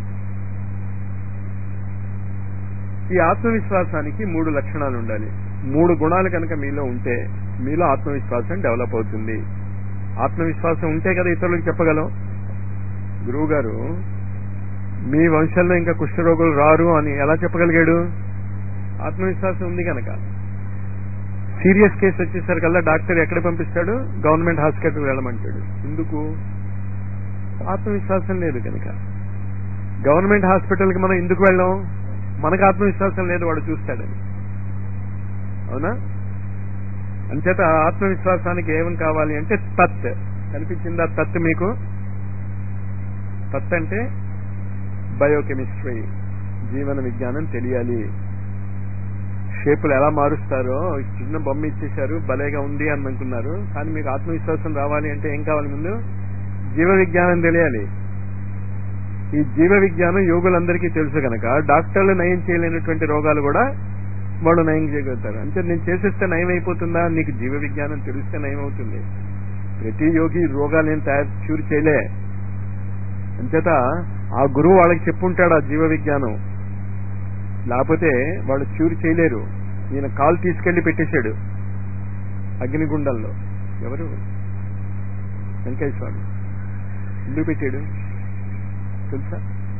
ఈ ఆత్మవిశ్వాసానికి మూడు లక్షణాలు ఉండాలి మూడు గుణాలు కనుక మీలో ఉంటే మీలో ఆత్మవిశ్వాసం డెవలప్ అవుతుంది ఆత్మవిశ్వాసం ఉంటే కదా ఇతరులకు చెప్పగలం గురువు గారు మీ వంశంలో ఇంకా కుష్ఠరోగులు రారు అని ఎలా చెప్పగలిగాడు ఆత్మవిశ్వాసం ఉంది కనుక సీరియస్ కేసు వచ్చేసరికల్లా డాక్టర్ ఎక్కడ పంపిస్తాడు గవర్నమెంట్ హాస్పిటల్ వెళ్ళమంటాడు ఎందుకు ఆత్మవిశ్వాసం లేదు కనుక గవర్నమెంట్ హాస్పిటల్కి మనం ఎందుకు వెళ్ళాం మనకు ఆత్మవిశ్వాసం లేదు వాడు చూస్తాడని అవునా అంచేత ఆత్మవిశ్వాసానికి ఏమని కావాలి అంటే తత్ కనిపించిందా తత్ మీకు తత్ అంటే బయోకెమిస్ట్రీ జీవన విజ్ఞానం తెలియాలి షేపులు ఎలా మారుస్తారో చిన్న బొమ్మ ఇచ్చేశారు భలేగా ఉంది అని అనుకున్నారు కానీ మీకు ఆత్మవిశ్వాసం రావాలి అంటే ఏం కావాలి ముందు జీవ విజ్ఞానం తెలియాలి ఈ జీవ విజ్ఞానం యోగులందరికీ తెలుసు కనుక డాక్టర్లు నయం చేయలేనటువంటి రోగాలు కూడా వాళ్ళు నయం చేయగలుగుతారు అంటే నేను చేసేస్తే నయం అయిపోతుందా నీకు జీవ విజ్ఞానం తెలిస్తే నయం అవుతుంది ప్రతి యోగి రోగాలు ఏం తయారు క్యూర్ చేయలే అంచేత ఆ గురువు వాళ్ళకి చెప్పుంటాడు ఆ జీవ విజ్ఞానం లేకపోతే వాళ్ళు క్యూర్ చేయలేరు ఈయన కాలు తీసుకెళ్లి పెట్టేశాడు అగ్నిగుండంలో ఎవరు వెంకయ్య స్వామి ఎందుకు పెట్టాడు తెలుసా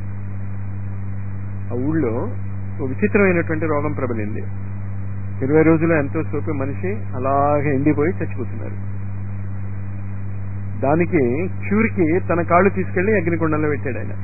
ఆ ఊళ్ళో ఒక విచిత్రమైనటువంటి రోగం ప్రబలింది ఇరవై రోజులు ఎంతో సోపి మనిషి అలాగే ఎండిపోయి చచ్చిపోతున్నారు దానికి క్యూర్కి తన కాళ్ళు తీసుకెళ్లి అగ్నికుండంలో పెట్టాడు ఆయన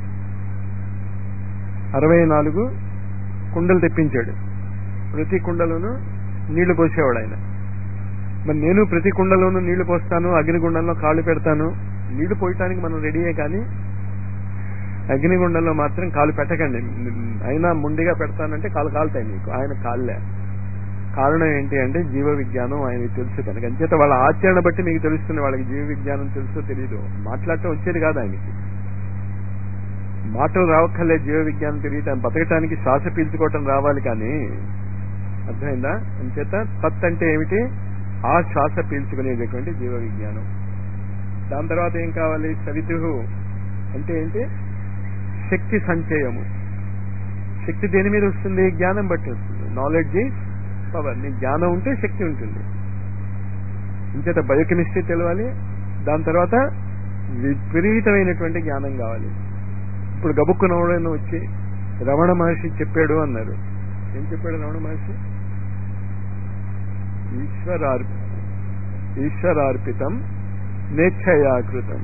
అరవై నాలుగు కుండలు తెప్పించాడు ప్రతి కుండలోనూ నీళ్లు పోసేవాడు ఆయన మరి నేను ప్రతి కుండలోనూ నీళ్లు పోస్తాను అగ్నిగుండంలో కాళ్ళు పెడతాను నీళ్లు పోయటానికి మనం రెడీయే కానీ అగ్నిగుండంలో మాత్రం కాలు పెట్టకండి అయినా ముండిగా పెడతానంటే కాలు కాలుతాయి మీకు ఆయన కాళ్ళే కారణం ఏంటి అంటే జీవ విజ్ఞానం ఆయనకి తెలుసు కనుక అంచేత వాళ్ళ ఆచరణ బట్టి మీకు తెలుస్తుంది వాళ్ళకి జీవ విజ్ఞానం తెలుసో తెలీదు మాట్లాడటం వచ్చేది కాదు ఆయనకి మాటలు రావక్కర్లే జీవ విజ్ఞానం తెలియదు ఆయన బతకటానికి శ్వాస పీల్చుకోవటం రావాలి కానీ అర్థమైందా అంచేత తత్ అంటే ఏమిటి ఆ శ్వాస పీల్చుకునేటటువంటి జీవ విజ్ఞానం దాని తర్వాత ఏం కావాలి సవితు అంటే ఏంటి శక్తి సంచయము శక్తి దేని మీద వస్తుంది జ్ఞానం బట్టి వస్తుంది నాలెడ్జ్ ఈజ్ పవర్ నీ జ్ఞానం ఉంటే శక్తి ఉంటుంది ఇంచేత బయోకెమిస్ట్రీ తెలవాలి దాని తర్వాత విపరీతమైనటువంటి జ్ఞానం కావాలి ఇప్పుడు గబుక్కున ఎవడైనా వచ్చి రమణ మహర్షి చెప్పాడు అన్నారు ఏం చెప్పాడు రమణ మహర్షి ఈశ్వరార్ ఈశ్వరార్పితం నేచ్ఛయాకృతం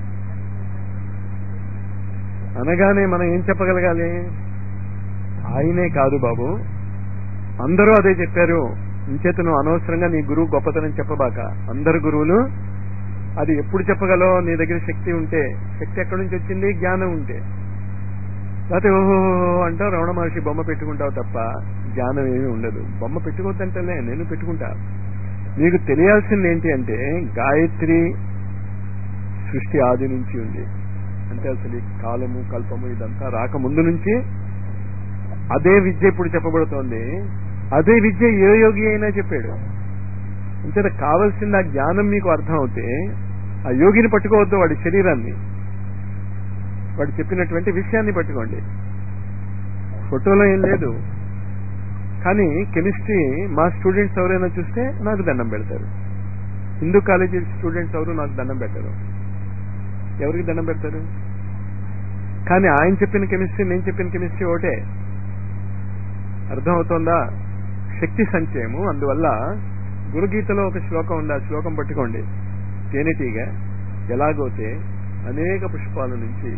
అనగానే మనం ఏం చెప్పగలగాలి ఆయనే కాదు బాబు అందరూ అదే చెప్పారు ఇంచేత నువ్వు అనవసరంగా నీ గురువు గొప్పతనం చెప్పబాక అందరు గురువులు అది ఎప్పుడు చెప్పగలవు నీ దగ్గర శక్తి ఉంటే శక్తి ఎక్కడి నుంచి వచ్చింది జ్ఞానం ఉంటే లేకపోతే ఓహో అంటావు రమణ మహర్షి బొమ్మ పెట్టుకుంటావు తప్ప జ్ఞానం ఏమీ ఉండదు బొమ్మ పెట్టుకోవద్దంటలే నేను పెట్టుకుంటా నీకు తెలియాల్సింది ఏంటి అంటే గాయత్రి సృష్టి ఆది నుంచి ఉంది అంటే అసలు ఈ కాలము కల్పము ఇదంతా రాక ముందు నుంచి అదే విద్య ఇప్పుడు చెప్పబడుతోంది అదే విద్య ఏ యోగి అయినా చెప్పాడు అంతే కావలసిన ఆ జ్ఞానం మీకు అర్థం అవుతే ఆ యోగిని పట్టుకోవద్దు వాడి శరీరాన్ని వాడు చెప్పినటువంటి విషయాన్ని పట్టుకోండి ఫోటోలో ఏం లేదు కానీ కెమిస్ట్రీ మా స్టూడెంట్స్ ఎవరైనా చూస్తే నాకు దండం పెడతారు హిందూ కాలేజీ స్టూడెంట్స్ ఎవరు నాకు దండం పెట్టరు ఎవరికి దండం పెడతారు కానీ ఆయన చెప్పిన కెమిస్ట్రీ నేను చెప్పిన కెమిస్ట్రీ ఒకటే అర్థమవుతోందా శక్తి సంచయము అందువల్ల గురుగీతలో ఒక శ్లోకం ఉంది ఆ శ్లోకం పట్టుకోండి తేనెటీగ ఎలాగోతే అనేక పుష్పాల నుంచి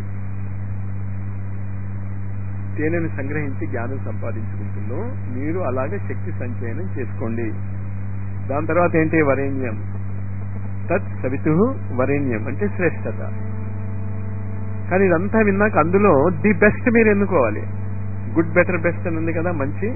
తేనెను సంగ్రహించి జ్ఞానం సంపాదించుకుంటుందో మీరు అలాగే శక్తి సంచయనం చేసుకోండి దాని తర్వాత ఏంటి వరేణ్యం తత్ సవితు వరేణ్యం అంటే శ్రేష్టత కానీ ఇదంతా విన్నాక అందులో ది బెస్ట్ మీరు ఎన్నుకోవాలి గుడ్ బెటర్ బెస్ట్ అని ఉంది కదా మంచి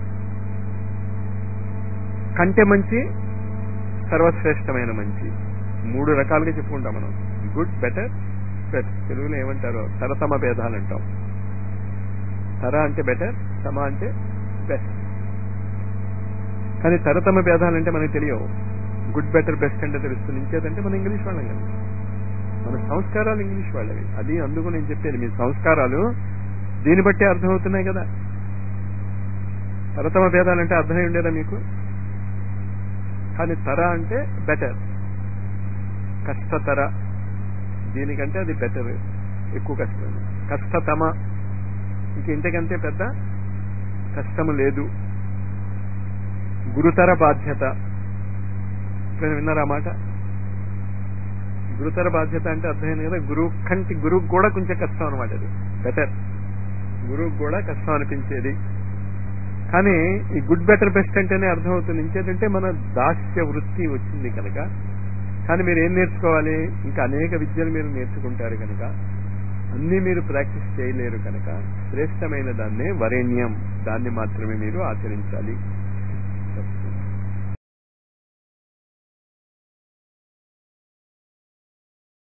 కంటే మంచి సర్వశ్రేష్టమైన మంచి మూడు రకాలుగా చెప్పుకుంటాం మనం గుడ్ బెటర్ బెస్ట్ తెలుగులో ఏమంటారు తరతమ భేదాలు అంటాం తర అంటే బెటర్ సమ అంటే బెస్ట్ కానీ తరతమ భేదాలు అంటే మనకు తెలియవు గుడ్ బెటర్ బెస్ట్ అంటే తెలుస్తుంది ఇంకేదంటే మనం ఇంగ్లీష్ వాళ్ళం కదా మన సంస్కారాలు ఇంగ్లీష్ వాళ్ళవి అది అందుకు నేను చెప్పేది మీ సంస్కారాలు దీన్ని బట్టే అర్థమవుతున్నాయి కదా తరతమ భేదాలంటే అర్థమై ఉండేదా మీకు కానీ తర అంటే బెటర్ కష్టతర దీనికంటే అది బెటర్ ఎక్కువ కష్టం కష్టతమ ఇంక ఇంతకంటే పెద్ద కష్టము లేదు గురుతర బాధ్యత ఎప్పుడైనా విన్నారా ఆ మాట గురుతర బాధ్యత అంటే అర్థమైంది కదా గురువు కంటి గురువు కూడా కొంచెం కష్టం అనమాట అది బెటర్ గురువుకు కూడా కష్టం అనిపించేది కానీ ఈ గుడ్ బెటర్ బెస్ట్ అంటేనే అర్థమవుతుంది ఇంకేంటంటే మన దాస్య వృత్తి వచ్చింది కనుక కానీ మీరు ఏం నేర్చుకోవాలి ఇంకా అనేక విద్యలు మీరు నేర్చుకుంటారు కనుక అన్ని మీరు ప్రాక్టీస్ చేయలేరు కనుక శ్రేష్టమైన దాన్నే వరేణ్యం దాన్ని మాత్రమే మీరు ఆచరించాలి